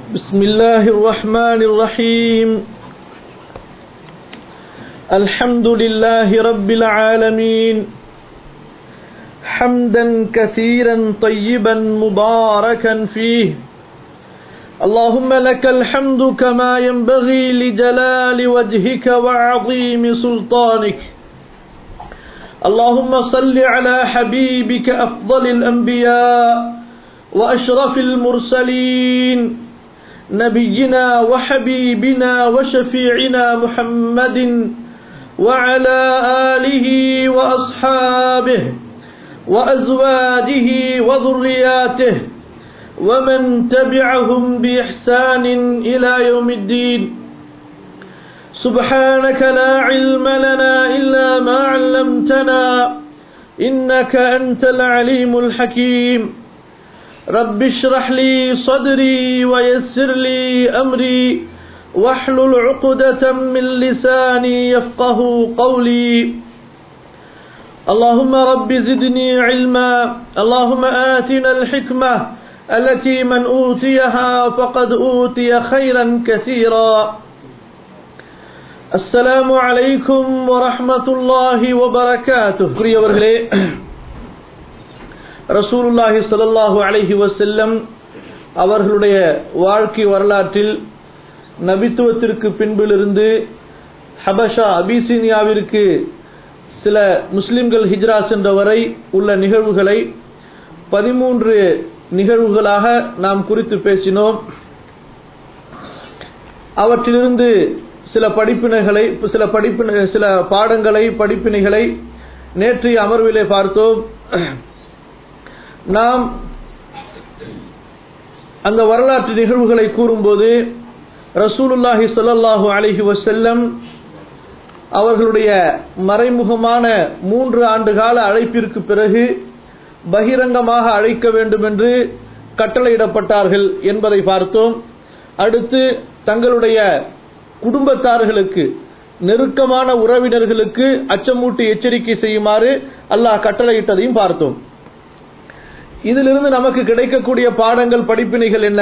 بسم الله الرحمن الرحيم الحمد لله رب العالمين حمدا كثيرا طيبا مباركا فيه اللهم لك الحمد كما ينبغي لجلال وجهك وعظيم سلطانك اللهم صل على حبيبك أفضل الأنبياء وأشرف المرسلين نبينا وحبيبنا وشفيعنا محمد وعلى آله وأصحابه وأزواجه وذرياته ومن تبعهم بإحسان إلى يوم الدين سبحانك لا علم لنا إلا ما علمتنا إنك أنت العليم الحكيم رب اشرح لي صدري ويسر لي أمري واحلل عقدة من لساني يفقه قولي اللهم رب زدني علما اللهم آتنا الحكمة التي من أوتيها فقد أوتي خيرا كثيرا السلام عليكم ورحمة الله وبركاته புரியவர்களே ரசூலுல்லாஹி ஸல்லல்லாஹு அலைஹி வஸல்லம் அவர்களுடைய வாழ்க்கை வரலாற்றில் நபித்துவத்திற்கு பின்பிலிருந்து ஹபஷா அபிசீனியாவிற்கு சில முஸ்லிம்கள் ஹிஜ்ரா சென்ற வரை உள்ள நிகழ்வுகளை பதிமூன்று நிகழ்வுகளாக நாம் குறித்து பேசினோம் அவற்றிலிருந்து சில படிப்பினைகளை சில படிப்பினை சில பாடங்களை படிப்பினைகளை நேற்றைய அமர்விலே பார்த்தோம் நாம் அந்த வரலாற்று நிகழ்வுகளை கூறும்போது ரசூலுல்லாஹி சொல்லல்லாஹு அலஹி வசல்லம் அவர்களுடைய மறைமுகமான மூன்று ஆண்டு கால அழைப்பிற்கு பிறகு பகிரங்கமாக அழைக்க வேண்டும் என்று கட்டளையிடப்பட்டார்கள் என்பதை பார்த்தோம் அடுத்து தங்களுடைய குடும்பத்தார்களுக்கு நெருக்கமான உறவினர்களுக்கு அச்சமூட்டி எச்சரிக்கை செய்யுமாறு அல்லாஹ் கட்டளையிட்டதையும் பார்த்தோம் இதிலிருந்து நமக்கு கிடைக்கக்கூடிய பாடங்கள் படிப்பினைகள் என்ன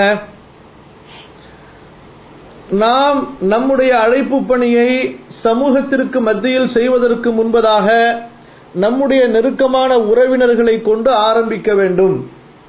நாம் நம்முடைய அழைப்பு பணியை சமூகத்திற்கு மத்தியில் செய்வதற்கு முன்பதாக நம்முடைய நெருக்கமான உறவினர்களை கொண்டு ஆரம்பிக்க வேண்டும்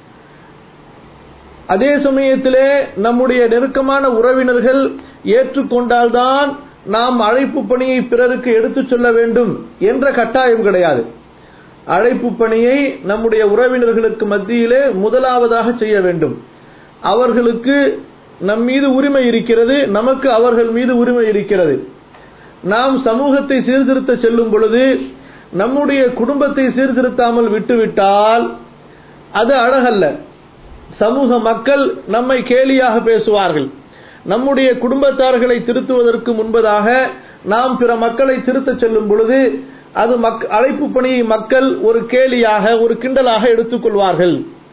அதே சமயத்திலே நம்முடைய நெருக்கமான உறவினர்கள் ஏற்றுக்கொண்டால்தான் நாம் அழைப்பு பணியை பிறருக்கு எடுத்துச் சொல்ல வேண்டும் என்ற கட்டாயம் கிடையாது அழைப்பு பணியை நம்முடைய உறவினர்களுக்கு மத்தியிலே முதலாவதாக செய்ய வேண்டும் அவர்களுக்கு நம் மீது உரிமை இருக்கிறது நமக்கு அவர்கள் மீது உரிமை இருக்கிறது நாம் சமூகத்தை சீர்திருத்த செல்லும் பொழுது நம்முடைய குடும்பத்தை சீர்திருத்தாமல் விட்டுவிட்டால் அது அழகல்ல சமூக மக்கள் நம்மை கேலியாக பேசுவார்கள் நம்முடைய குடும்பத்தார்களை திருத்துவதற்கு முன்பதாக நாம் பிற மக்களை திருத்தச் செல்லும் பொழுது அது மக் அழைப்பு பணியை மக்கள் ஒரு கேலியாக ஒரு கிண்டலாக எடுத்துக்கொள்வார்கள்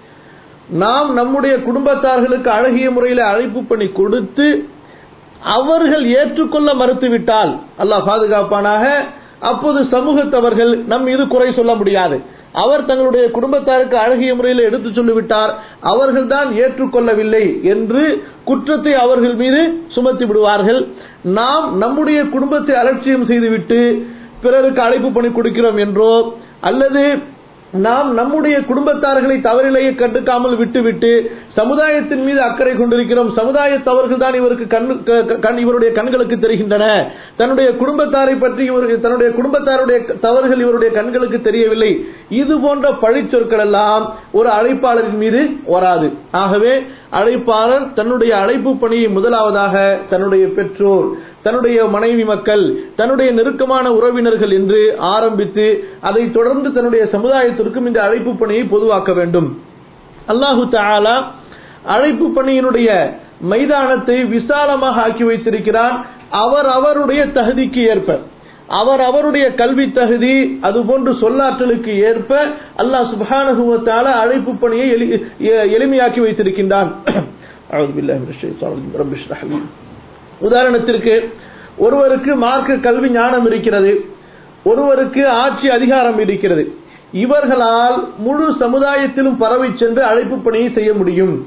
நாம் நம்முடைய குடும்பத்தார்களுக்கு அழகிய முறையில் அழைப்பு பணி கொடுத்து அவர்கள் ஏற்றுக்கொள்ள மறுத்துவிட்டால் அல்லாஹ் பாதுகாப்பானாக அப்போது சமூகத்தவர்கள் நம் மீது குறை சொல்ல முடியாது அவர் தங்களுடைய குடும்பத்தாருக்கு அழகிய முறையில் எடுத்து சொல்லிவிட்டார் அவர்கள் தான் ஏற்றுக்கொள்ளவில்லை என்று குற்றத்தை அவர்கள் மீது சுமத்தி விடுவார்கள் நாம் நம்முடைய குடும்பத்தை அலட்சியம் செய்துவிட்டு பிறருக்கு அழைப்பு பணி கொடுக்கிறோம் என்றோ அல்லது நாம் நம்முடைய குடும்பத்தார்களை தவறிலேயே கண்டுக்காமல் விட்டுவிட்டு சமுதாயத்தின் மீது அக்கறை கொண்டிருக்கிறோம் சமுதாயத்தவர்கள் தான் இவருக்கு கண் இவருடைய கண்களுக்கு தெரிகின்றன தன்னுடைய குடும்பத்தாரை பற்றி இவருக்கு தன்னுடைய குடும்பத்தாருடைய தவறுகள் இவருடைய கண்களுக்கு தெரியவில்லை இது போன்ற பழிச்சொற்கள் எல்லாம் ஒரு அழைப்பாளரின் மீது வராது ஆகவே அழைப்பாளர் தன்னுடைய அழைப்பு பணியை முதலாவதாக தன்னுடைய பெற்றோர் தன்னுடைய மனைவி மக்கள் தன்னுடைய நெருக்கமான உறவினர்கள் என்று ஆரம்பித்து அதை தொடர்ந்து தன்னுடைய சமுதாயத்திற்கும் இந்த அழைப்பு பணியை பொதுவாக்க வேண்டும் அல்லாஹு தாலா அழைப்பு பணியினுடைய மைதானத்தை விசாலமாக ஆக்கி வைத்திருக்கிறான் அவர் அவருடைய தகுதிக்கு ஏற்ப அவர் அவருடைய கல்வி தகுதி அதுபோன்று சொல்லாற்றலுக்கு ஏற்ப அல்லாஹ் சுபானுவத்தால அழைப்பு பணியை எளிமையாக்கி வைத்திருக்கின்றான் உதாரணத்திற்கு ஒருவருக்கு மார்க்க கல்வி ஞானம் இருக்கிறது ஒருவருக்கு ஆட்சி அதிகாரம் இருக்கிறது இவர்களால் முழு சமுதாயத்திலும் பரவி சென்று அழைப்பு பணியை செய்ய முடியும்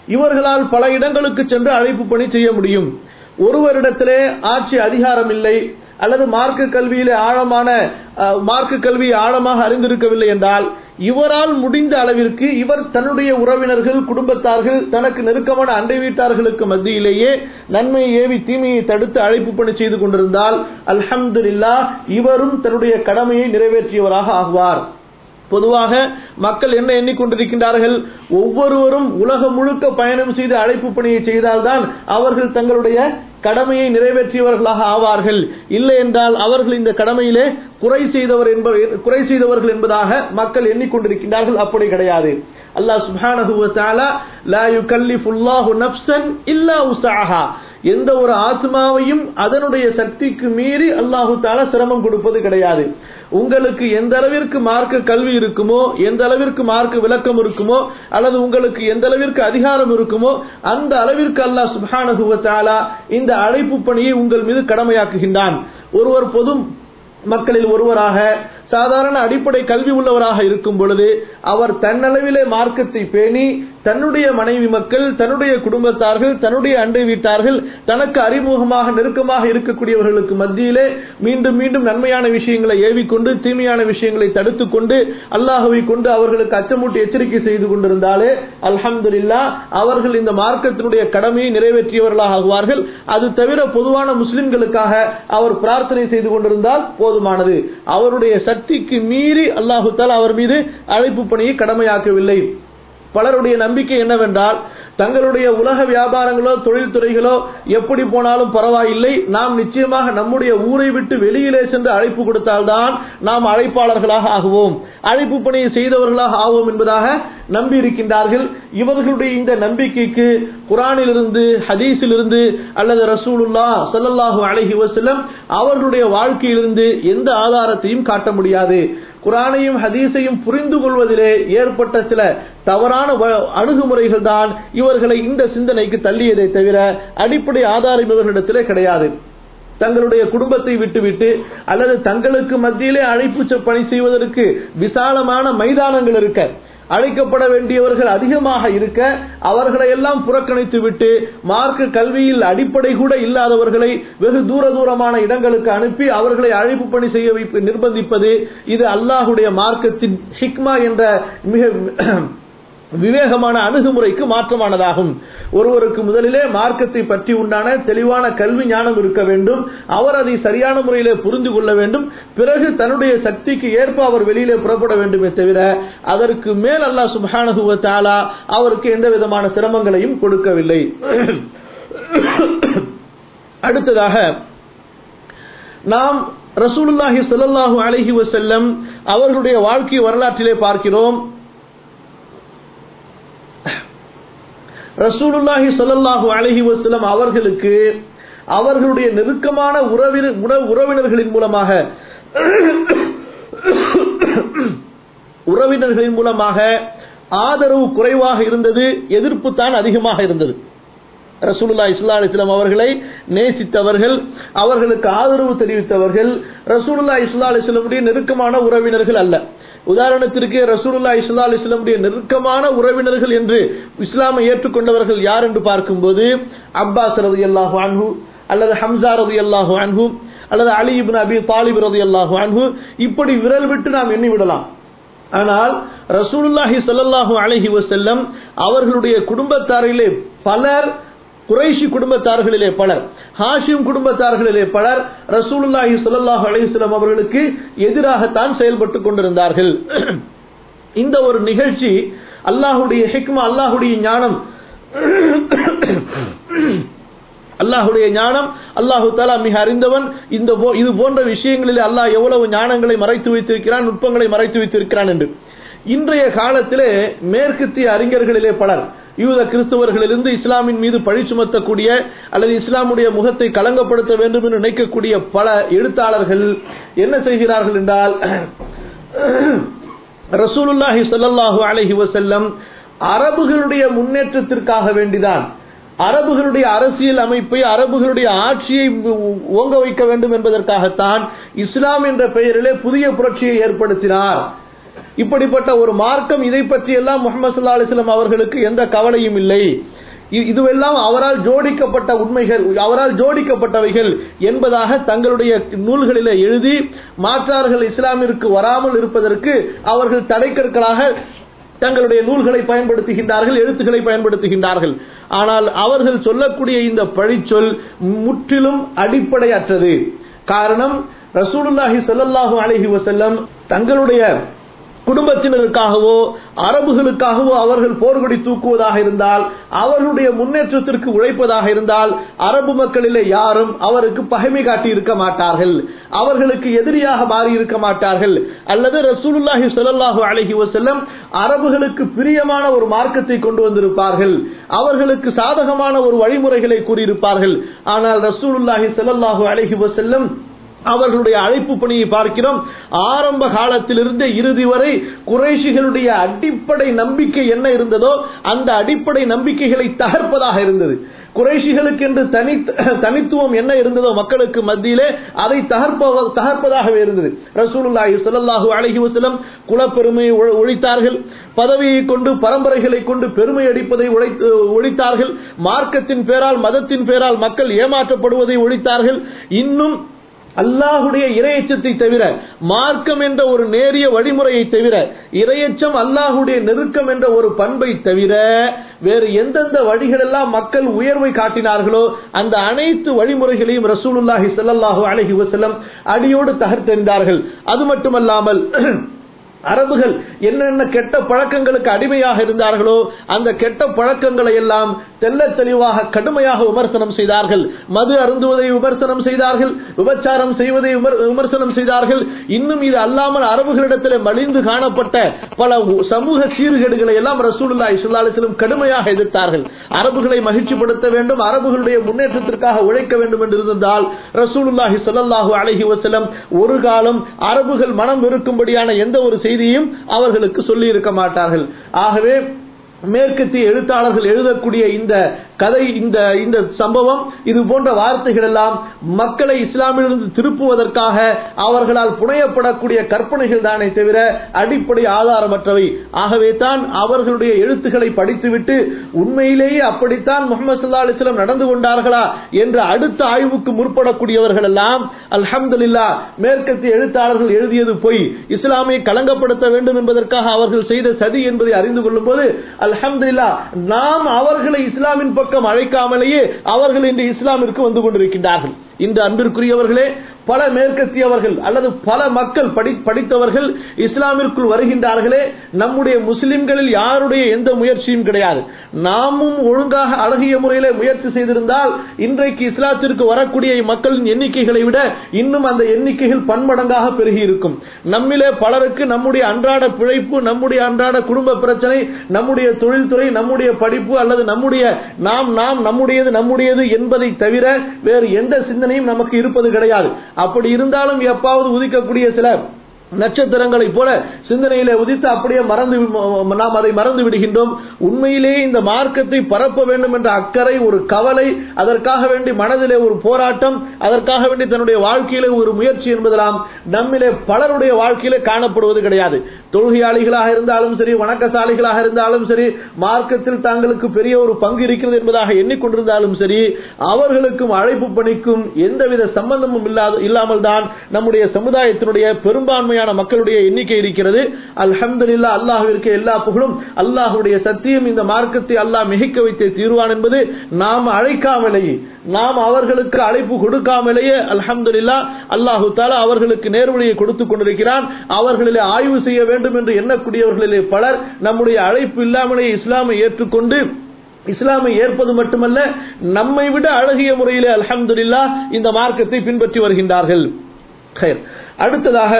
இவர்களால் பல இடங்களுக்கு சென்று அழைப்பு பணி செய்ய முடியும் ஒருவரிடத்திலே ஆட்சி அதிகாரம் இல்லை அல்லது மார்க்க கல்வியிலே ஆழமான அஹ், மார்க்க கல்வியை ஆழமாக அறிந்திருக்கவில்லை என்றால் இவரால் முடிந்த அளவிற்கு இவர் தன்னுடைய உறவினர்கள் குடும்பத்தார்கள் தனக்கு நெருக்கமான அண்டை வீட்டார்களுக்கு மத்தியிலேயே நன்மையை ஏவி தீமையை தடுத்து அழைப்பு பணி செய்து கொண்டிருந்தால் அல்ஹம்துலில்லாஹ் இவரும் தன்னுடைய கடமையை நிறைவேற்றியவராக ஆகுவார் பொதுவாக மக்கள் என்ன எண்ணிக்கொண்டிருக்கின்றார்கள் ஒவ்வொருவரும் உலகம் முழுக்க பயணம் செய்து அழைப்பு பணியை செய்தால்தான் அவர்கள் தங்களுடைய கடமையை நிறைவேற்றியவர்களாக ஆவார்கள் இல்லை என்றால் அவர்கள் இந்த கடமையிலே குறை செய்தவர் என்ப குறை செய்தவர்கள் என்பதாக மக்கள் எண்ணிக்கொண்டிருக்கின்றார்கள் அப்படி கிடையாது அல்லாஹ் சுப்ஹானஹு வ தஆலா லா யுகல்லிஃபுல்லாஹு நஃப்ஸன் இல்லா உஸஅஹா எந்த ஒரு ஆத்மாவையும் அதனுடைய சக்திக்கு மீறி அல்லாஹு தாலா சிரமம் கொடுப்பது கிடையாது உங்களுக்கு எந்த அளவிற்கு மார்க்க கல்வி இருக்குமோ எந்த அளவிற்கு மார்க்க விளக்கம் இருக்குமோ அல்லது உங்களுக்கு எந்த அளவிற்கு அதிகாரம் இருக்குமோ அந்த அளவிற்கு அல்லாஹ் சுப்ஹானஹு வ தஆலா இந்த அழைப்பு பணியை உங்கள் மீது கடமையாக்குகின்றான் ஒருவர் பொது மக்களில் ஒருவராக சாதாரண அடிப்படை கல்வி உள்ளவராக இருக்கும் பொழுது அவர் தன்னளவிலே மார்க்கத்தை பேணி தன்னுடைய மனைவி மக்கள் தன்னுடைய குடும்பத்தார்கள் தன்னுடைய அண்டை வீட்டார்கள் தனக்கு அறிமுகமாக நெருக்கமாக இருக்கக்கூடியவர்களுக்கு மத்தியிலே மீண்டும் மீண்டும் நன்மையான விஷயங்களை ஏவிக்கொண்டு தீமையான விஷயங்களை தடுத்துக் கொண்டு அல்லாஹுவை கொண்டு அவர்களுக்கு அச்சமூட்டி எச்சரிக்கை செய்து கொண்டிருந்தாலே அல்ஹம்துலில்லா அவர்கள் இந்த மார்க்கத்தினுடைய கடமையை நிறைவேற்றியவர்களாக ஆகுவார்கள் அது தவிர பொதுவான முஸ்லிம்களுக்காக அவர் பிரார்த்தனை செய்து கொண்டிருந்தால் போதுமானது அவருடைய சக்திக்கு மீறி அல்லாஹு தாலா அவர் மீது அழைப்பு பணியை கடமையாக்கவில்லை பலருடைய நம்பிக்கை என்னவென்றால் தங்களுடைய உலக வியாபாரங்களோ தொழில்துறைகளோ எப்படி போனாலும் பரவாயில்லை நாம் நிச்சயமாக நம்முடைய ஊரை விட்டு வெளியிலே சென்று அழைப்பு கொடுத்தால்தான் நாம் அழைப்பாளர்களாக ஆகுவோம் அழைப்பு பணியை செய்தவர்களாக ஆவோம் என்பதாக நம்பி இருக்கின்றார்கள் இவர்களுடைய இந்த நம்பிக்கைக்கு குரானிலிருந்து ஹதீஸிலிருந்து அல்லது ரசூலுல்லா ஸல்லல்லாஹு அலைஹி வஸல்லம் அவர்களுடைய வாழ்க்கையிலிருந்து எந்த ஆதாரத்தையும் காட்ட முடியாது குரானையும் ஹதீஸையும் புரிந்து கொள்வதிலே ஏற்பட்ட சில தவறான வ- அணுகுமுறைகள் தான் இவர்களை இந்த சிந்தனைக்கு தள்ளியதை தவிர அடிப்படை ஆதாரம் இவர்களிடத்திலே கிடையாது தங்களுடைய குடும்பத்தை விட்டுவிட்டு அல்லது தங்களுக்கு மத்தியிலே அழைப்பு செ- பணி செய்வதற்கு விசாலமான மைதானங்கள் இருக்க அழைக்கப்பட வேண்டியவர்கள் அதிகமாக இருக்க அவர்களை எல்லாம் புறக்கணித்து விட்டு மார்க்க கல்வியில் அடிப்படை கூட இல்லாதவர்களை வெகு தூர தூரமான இடங்களுக்கு அனுப்பி அவர்களை அழைப்பு பணி செய்ய வைப்பு நிர்பந்திப்பது இது அல்லாஹுடைய மார்க்கத்தின் ஹிக்மா என்ற மிக விவேகமான அணுகுமுறைக்கு மாற்றமானதாகும் ஒருவருக்கு முதலிலே மார்க்கத்தை பற்றி உண்டான தெளிவான கல்வி ஞானம் இருக்க வேண்டும் அவர் அதை சரியான முறையிலே புரிந்து கொள்ள வேண்டும் பிறகு தன்னுடைய சக்திக்கு ஏற்ப அவர் வெளியிலே புறப்பட வேண்டுமே தவிர அதற்கு மேல் அல்லாஹ் சுப்ஹானஹு வ தஆலா அவருக்கு எந்த விதமான சிரமங்களையும் கொடுக்கவில்லை அடுத்ததாக நாம் ரசூலுல்லாஹி ஸல்லல்லாஹு அலைஹி வஸல்லம் அவர்களுடைய வாழ்க்கை வரலாற்றிலே பார்க்கிறோம் ரசூலுல்லாஹி ஸல்லல்லாஹு அலைஹி வஸல்லம் அவர்களுக்கு அவர்களுடைய நெருக்கமான உறவினர் உற- உறவினர்களின் மூலமாக உறவினர்களின் மூலமாக ஆதரவு குறைவாக இருந்தது எதிர்ப்பு தான் அதிகமாக இருந்தது ரசூலுல்லா இஸ்லா அலிஸ்லாம் அவர்களை நேசித்தவர்கள் அவர்களுக்கு ஆதரவு தெரிவித்தவர்கள் ரசூலுல்லா இஸ்லா அலிஸ்லமுடைய நெருக்கமான உறவினர்கள் அல்ல உதாரணத்திற்கு ரசூலுல்லா இஸ்லா அலிஸ்லமுடைய நெருக்கமான உறவினர்கள் என்று இஸ்லாமை ஏற்றுக்கொண்டவர்கள் யார் என்று பார்க்கும்போது அப்பாஸ் ரதி அல்லாஹு அன்ஹு அல்லது ஹம்சா ரதி அல்லாஹு அன்ஹு அல்லது அலி இப்னு அபி தாலிப் ரதி அல்லாஹு அன்ஹு இப்படி விரல் விட்டு நாம் எண்ணி விடலாம் ஆனால் ரசூலுல்லாஹி ஸல்லல்லாஹு அலைஹி வஸல்லம் அவர்களுடைய குடும்பத்தாரிலே பலர் குறைஷி குடும்பத்தார்களிலே பலர் ஹாஷிம் குடும்பத்தார்களிலே பலர் ரசூலுல்லாஹி ஸல்லல்லாஹு அலைஹி வஸல்லம் அவர்களுக்கு எதிராகத்தான் செயல்பட்டு கொண்டிருந்தார்கள் இந்த ஒரு நிகழ்ச்சி அல்லாஹுடைய ஹிக்மா அல்லாஹுடைய ஞானம் அல்லாஹுடைய ஞானம் அல்லாஹு தாலா மிக அறிந்தவன் இந்த போ- இது போன்ற விஷயங்களில் அல்லாஹ் எவ்வளவு ஞானங்களை மறைத்து வைத்திருக்கிறான் நுட்பங்களை மறைத்து வைத்திருக்கிறான் என்று இன்றைய காலத்திலே மேற்கத்திய அறிஞர்களிலே பலர் யூத கிறிஸ்தவர்களிலிருந்து இஸ்லாமின் மீது பழி சுமத்தக்கூடிய அல்லது இஸ்லாமுடைய முகத்தை களங்கப்படுத்த வேண்டும் என்று நினைக்கக்கூடிய பல எழுத்தாளர்கள் என்ன செய்கிறார்கள் என்றால் ரசூலுல்லாஹி ஸல்லல்லாஹு அலைஹி வஸல்லம் அரபுகளுடைய முன்னேற்றத்திற்காக வேண்டிதான் அரபுகளுடைய அரசியல் அமைப்பை அரபுகளுடைய ஆட்சியை ஓங்க வைக்க வேண்டும் என்பதற்காகத்தான் இஸ்லாம் என்ற பெயரிலே புதிய புரட்சியை ஏற்படுத்தினார் இப்படிப்பட்ட ஒரு மார்க்கம் இதை பற்றி எல்லாம் முகமது சல்லா அலிஸ்லாம் அவர்களுக்கு எந்த கவலையும் இல்லை இ- இதுவெல்லாம் அவரால் ஜோடிக்கப்பட்ட உண்மைகள் அவரால் ஜோடிக்கப்பட்டவைகள் என்பதாக தங்களுடைய நூல்களிலே எழுதி மாற்றார்கள் இஸ்லாமிற்கு வராமல் இருப்பதற்கு அவர்கள் தடைக்கற்களாக தங்களுடைய நூல்களை பயன்படுத்துகின்றார்கள் எழுத்துக்களை பயன்படுத்துகின்றார்கள் ஆனால் அவர்கள் சொல்லக்கூடிய இந்த பழிச்சொல் முற்றிலும் அடிப்படையற்றது காரணம் ரசூலுல்லாஹி ஸல்லல்லாஹு அலைஹி வஸல்லம் தங்களுடைய குடும்பத்தினருக்காகவோ அரபுகளுக்காகவோ அவர்கள் போர்கொடி தூக்குவதாக இருந்தால் அவர்களுடைய முன்னேற்றத்திற்கு உழைப்பதாக இருந்தால் அரபு மக்களிலே யாரும் அவருக்கு பகைமை காட்டி இருக்க மாட்டார்கள் அவர்களுக்கு எதிரியாக மாறி இருக்க மாட்டார்கள் அல்லது ரசூலுல்லாஹி ஸல்லல்லாஹு அலைஹி வஸல்லம் அரபுகளுக்கு பிரியமான ஒரு மார்க்கத்தை கொண்டு வந்திருப்பார்கள் அவர்களுக்கு சாதகமான ஒரு வழிமுறைகளை கூறியிருப்பார்கள் ஆனால் ரசூலுல்லாஹி ஸல்லல்லாஹு அலைஹி வஸல்லம் அவர்களுடைய அழைப்பு பணியை பார்க்கிறோம் ஆரம்ப காலத்திலிருந்து இறுதி வரை குறைஷிகளுடைய அடிப்படை நம்பிக்கை என்ன இருந்ததோ அந்த அடிப்படை நம்பிக்கைகளை தகர்ப்பதாக இருந்தது குறைஷிகளுக்கு என்று தனி தனித்துவம் என்ன இருந்ததோ மக்களுக்கு மத்தியிலே அதை தகர்ப்ப தகர்ப்பதாகவே இருந்தது ரசூலுல்லாஹி ஸல்லல்லாஹு அலைஹி வஸல்லம் குலப்பெருமையை ஒ- ஒழித்தார்கள் பதவியை கொண்டு பரம்பரைகளை கொண்டு பெருமை அடிப்பதை ஒழி- ஒழித்தார்கள் மார்க்கத்தின் பேரால் மதத்தின் பேரால் மக்கள் ஏமாற்றப்படுவதை ஒழித்தார்கள் இன்னும் அல்லாஹுடைய இரையச்சத்தை தவிர மார்க்கம் என்ற ஒரு நேரிய வழிமுறையை தவிர இரையச்சம் அல்லாஹுடைய நெருக்கம் என்ற ஒரு பண்பை தவிர வேறு எந்தெந்த வழிகளெல்லாம் மக்கள் உயர்வை காட்டினார்களோ அந்த அனைத்து வழிமுறைகளையும் ரசூலுல்லாஹி ஸல்லல்லாஹு அலைஹி வஸல்லம் அடியோடு தகர்த்தெறிந்தார்கள் அது மட்டுமல்லாமல் அரபுகள் என்னென்ன கெட்ட பழக்கங்களுக்கு அடிமையாக இருந்தார்களோ அந்த கெட்ட பழக்கங்களை எல்லாம் தெல்ல தெளிவாக கடுமையாக விமர்சனம் செய்தார்கள் மது அருந்துவதை விமர்சனம் செய்தார்கள் விபச்சாரம் செய்வதை விமர்- விமர்சனம் செய்தார்கள் இன்னும் இது அல்லாமல் அரபுகளிடத்தில் மலிந்து காணப்பட்ட பல உ- சமூக சீர்கேடுகளை எல்லாம் ரசூலுல்லாஹி ஸல்லல்லாஹு அலைஹி வஸல்லம் கடுமையாக எதிர்த்தார்கள் அரபுகளை மகிழ்ச்சிப்படுத்த வேண்டும் அரபுகளுடைய முன்னேற்றத்திற்காக உழைக்க வேண்டும் என்று இருந்தால் ரசூலுல்லாஹி ஸல்லல்லாஹு அலைஹி வஸல்லம் ஒரு காலம் அரபுகள் மனம் வெறுக்கும்படியான எந்த ஒரு செய்தியும் அவர்களுக்கு சொல்லி இருக்க மாட்டார்கள் ஆகவே மேற்கத்திய எழுத்தாளர்கள் எழுதக்கூடிய இந்த கதை இந்த இந்த சம்பவம் இது போன்ற வார்த்தைகள் எல்லாம் மக்களை இஸ்லாமிலிருந்து திருப்புவதற்காக அவர்களால் புனையப்படக்கூடிய கற்பனைகள் தானே தவிர அடிப்படை ஆதாரமற்றவை ஆகவே தான் அவர்களுடைய எழுத்துக்களை படித்துவிட்டு உண்மையிலேயே அப்படித்தான் முகமது சல்லா அலிஸ்லாம் நடந்து கொண்டார்களா என்ற அடுத்த ஆய்வுக்கு முற்படக்கூடியவர்கள் எல்லாம் அல்ஹம்துலில்லா மேற்கத்திய எழுத்தாளர்கள் எழுதியது பொய் இஸ்லாமை களங்கப்படுத்த வேண்டும் என்பதற்காக அவர்கள் செய்த சதி என்பதை அறிந்து கொள்ளும் போது அல்ஹம்துலில்லா நாம் அவர்களை இஸ்லாமின் பக்கம் அழைக்காமலேயே அவர்கள் இன்று இஸ்லாமிற்கு வந்து கொண்டிருக்கின்றார்கள் இன்று அன்பிற்குரியவர்களே பல மேற்கத்தியவர்கள் அல்லது பல மக்கள் படி படித்தவர்கள் இஸ்லாமிற்குள் வருகின்றார்களே நம்முடைய முஸ்லிம்களில் யாருடைய எந்த முயற்சியும் கிடையாது நாமும் ஒழுங்காக அழகிய முறையிலே முயற்சி செய்திருந்தால் இன்றைக்கு இஸ்லாத்திற்கு வரக்கூடிய மக்களின் எண்ணிக்கைகளை விட இன்னும் அந்த எண்ணிக்கைகள் பன்மடங்காக பெருகி இருக்கும் நம்மிலே பலருக்கு நம்முடைய அன்றாட பிழைப்பு நம்முடைய அன்றாட குடும்ப பிரச்சனை நம்முடைய தொழில்துறை நம்முடைய படிப்பு அல்லது நம்முடைய நாம் நாம் நம்முடையது நம்முடையது என்பதை தவிர வேறு எந்த சிந்தனையும் நமக்கு இருப்பது கிடையாது அப்படி இருந்தாலும் எப்பாவது உதிக்கக்கூடிய சில நட்சத்திரங்களைப் போல சிந்தனையிலே உதித்து அப்படியே மறந்து வி- நாம் அதை மறந்து விடுகின்றோம் உண்மையிலேயே இந்த மார்க்கத்தை பரப்ப வேண்டும் என்ற அக்கறை ஒரு கவலை அதற்காக வேண்டி மனதிலே ஒரு போராட்டம் அதற்காக வேண்டி தன்னுடைய வாழ்க்கையிலே ஒரு முயற்சி என்பதெல்லாம் நம்மிலே பலருடைய வாழ்க்கையிலே காணப்படுவது கிடையாது தொழுகையாளிகளாக இருந்தாலும் சரி வணக்கசாலிகளாக இருந்தாலும் சரி மார்க்கத்தில் தாங்களுக்கு பெரிய ஒரு பங்கு இருக்கிறது என்பதாக எண்ணிக்கொண்டிருந்தாலும் சரி அவர்களுக்கும் அழைப்பு பணிக்கும் எந்தவித சம்பந்தமும் இல்லாத இல்லாமல் தான் நம்முடைய சமுதாயத்தினுடைய பெரும்பான்மையான மக்களுடைய எண்ணிக்கை இருக்கிறது அல்ஹம்துலில்லாஹ் அல்லாஹ்விற்கு எல்லா புகழும் அல்லாஹ்வுடைய சத்தியம் இந்த மார்க்கத்தை அல்லாஹ் மிகைக்க வைத்தே தீர்வான் என்பது நாம் அழைக்காமலேயே நாம் அவர்களுக்கு அழைப்பு கொடுக்காமலேயே அல்ஹம்துலில்லாஹ் அல்லாஹு தாலா அவர்களுக்கு நேர்வழியை கொடுத்துக் கொண்டிருக்கிறான் அவர்களிலே ஆய்வு செய்ய வேண்டும் என்று எண்ணக்கூடியவர்களிலே பலர் நம்முடைய அழைப்பு இல்லாமலேயே இஸ்லாமை ஏற்றுக்கொண்டு இஸ்லாமை ஏற்பது மட்டுமல்ல நம்மை விட அழகிய முறையிலே அல்ஹம்துலில்லாஹ் இந்த மார்க்கத்தை பின்பற்றி வருகின்றார்கள் ஹைர். அடுத்ததாக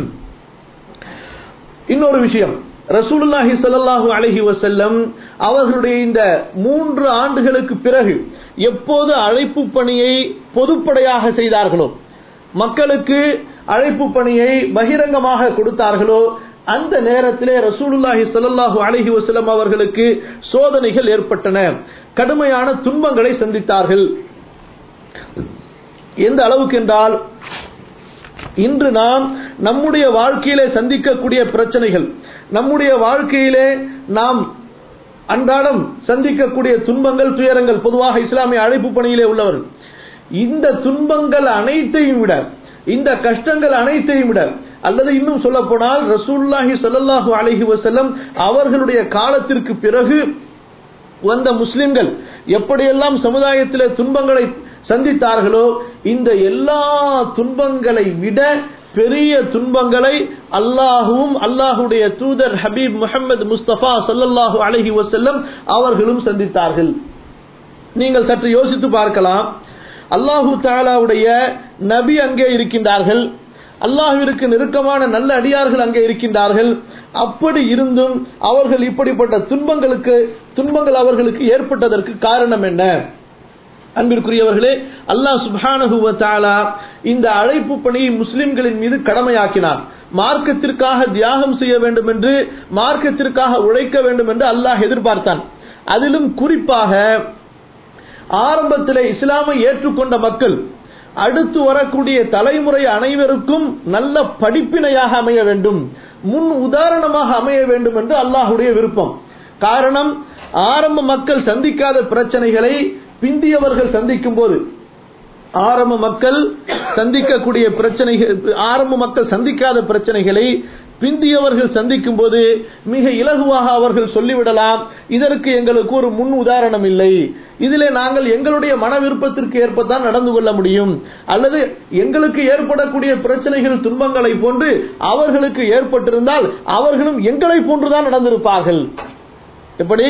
இன்னொரு விஷயம் ரசூலுல்லாஹி ஸல்லல்லாஹு அலைஹி வஸல்லம் அவர்களுடைய இந்த மூன்று ஆண்டுகளுக்கு பிறகு எப்போது அழைப்பு பணியை பொதுப்படையாக செய்தார்களோ மக்களுக்கு அழைப்பு பணியை பகிரங்கமாக கொடுத்தார்களோ அந்த நேரத்திலே ரசூலுல்லாஹி ஸல்லல்லாஹு அலைஹி வஸல்லம் அவர்களுக்கு சோதனைகள் ஏற்பட்டன கடுமையான துன்பங்களை சந்தித்தார்கள் எந்த அளவுக்கு என்றால் இன்று நாம் நம்முடைய வாழ்க்கையிலே சந்திக்கக்கூடிய பிரச்சனைகள் நம்முடைய வாழ்க்கையிலே நாம் அன்றாடம் சந்திக்கக்கூடிய துன்பங்கள் துயரங்கள் பொதுவாக இஸ்லாமிய அழைப்பு பணியிலே உள்ளவர்கள் இந்த துன்பங்கள் அனைத்தையும் விட இந்த கஷ்டங்கள் அனைத்தையும் விட அல்லது இன்னும் சொல்ல போனால் ரசூல்லாஹி ஸல்லல்லாஹு அலைஹி வஸல்லம் அவர்களுடைய காலத்திற்கு பிறகு வந்த முஸ்லிம்கள் எப்படியெல்லாம் சமுதாயத்தில் துன்பங்களை சந்தித்தார்களோ இந்த எல்லா துன்பங்களை விட பெரிய துன்பங்களை அல்லாஹுவும் அல்லாஹுடைய தூதர் ஹபீப் முகமது முஸ்தபா சல்லல்லாஹு அலஹி வசல்லம் அவர்களும் சந்தித்தார்கள் நீங்கள் சற்று யோசித்து பார்க்கலாம் அல்லாஹு தாலாவுடைய நபி அங்கே இருக்கின்றார்கள் அல்லாஹுவிற்கு நெருக்கமான நல்ல அடியார்கள் அங்கே இருக்கின்றார்கள் அப்படி இருந்தும் அவர்கள் இப்படிப்பட்ட துன்பங்களுக்கு துன்பங்கள் அவர்களுக்கு ஏற்பட்டதற்கு காரணம் என்ன அன்பிற்குரியவர்களே அல்லாஹ் சுபானஹுவ தாலா இந்த அழைப்பு பணியை முஸ்லிம்களின் மீது கடமையாக்கினார் மார்க்கத்திற்காக தியாகம் செய்ய வேண்டும் என்று மார்க்கத்திற்காக உழைக்க வேண்டும் என்று அல்லாஹ் எதிர்பார்த்தான் அதிலும் குறிப்பாக ஆரம்பத்தில் இஸ்லாமை ஏற்றுக்கொண்ட மக்கள் அடுத்து வரக்கூடிய தலைமுறை அனைவருக்கும் நல்ல படிப்பினையாக அமைய வேண்டும் முன் உதாரணமாக அமைய வேண்டும் என்று அல்லாஹுடைய விருப்பம் காரணம் ஆரம்ப மக்கள் சந்திக்காத பிரச்சனைகளை பிந்தியவர்கள் சந்திக்கும் போது ஆரம்ப மக்கள் சந்திக்கக்கூடிய பிரச்சனைகள் ஆரம்ப மக்கள் சந்திக்காத பிரச்சனைகளை பிந்தியவர்கள் சந்திக்கும் போது மிக இலகுவாக அவர்கள் சொல்லிவிடலாம் இதற்கு எங்களுக்கு ஒரு முன் உதாரணம் இல்லை இதிலே நாங்கள் எங்களுடைய மன விருப்பத்திற்கு ஏற்பத்தான் நடந்து கொள்ள முடியும் அல்லது எங்களுக்கு ஏற்படக்கூடிய பிரச்சனைகள் துன்பங்களை போன்று அவர்களுக்கு ஏற்பட்டிருந்தால் அவர்களும் எங்களை போன்றுதான் நடந்திருப்பார்கள் எப்படி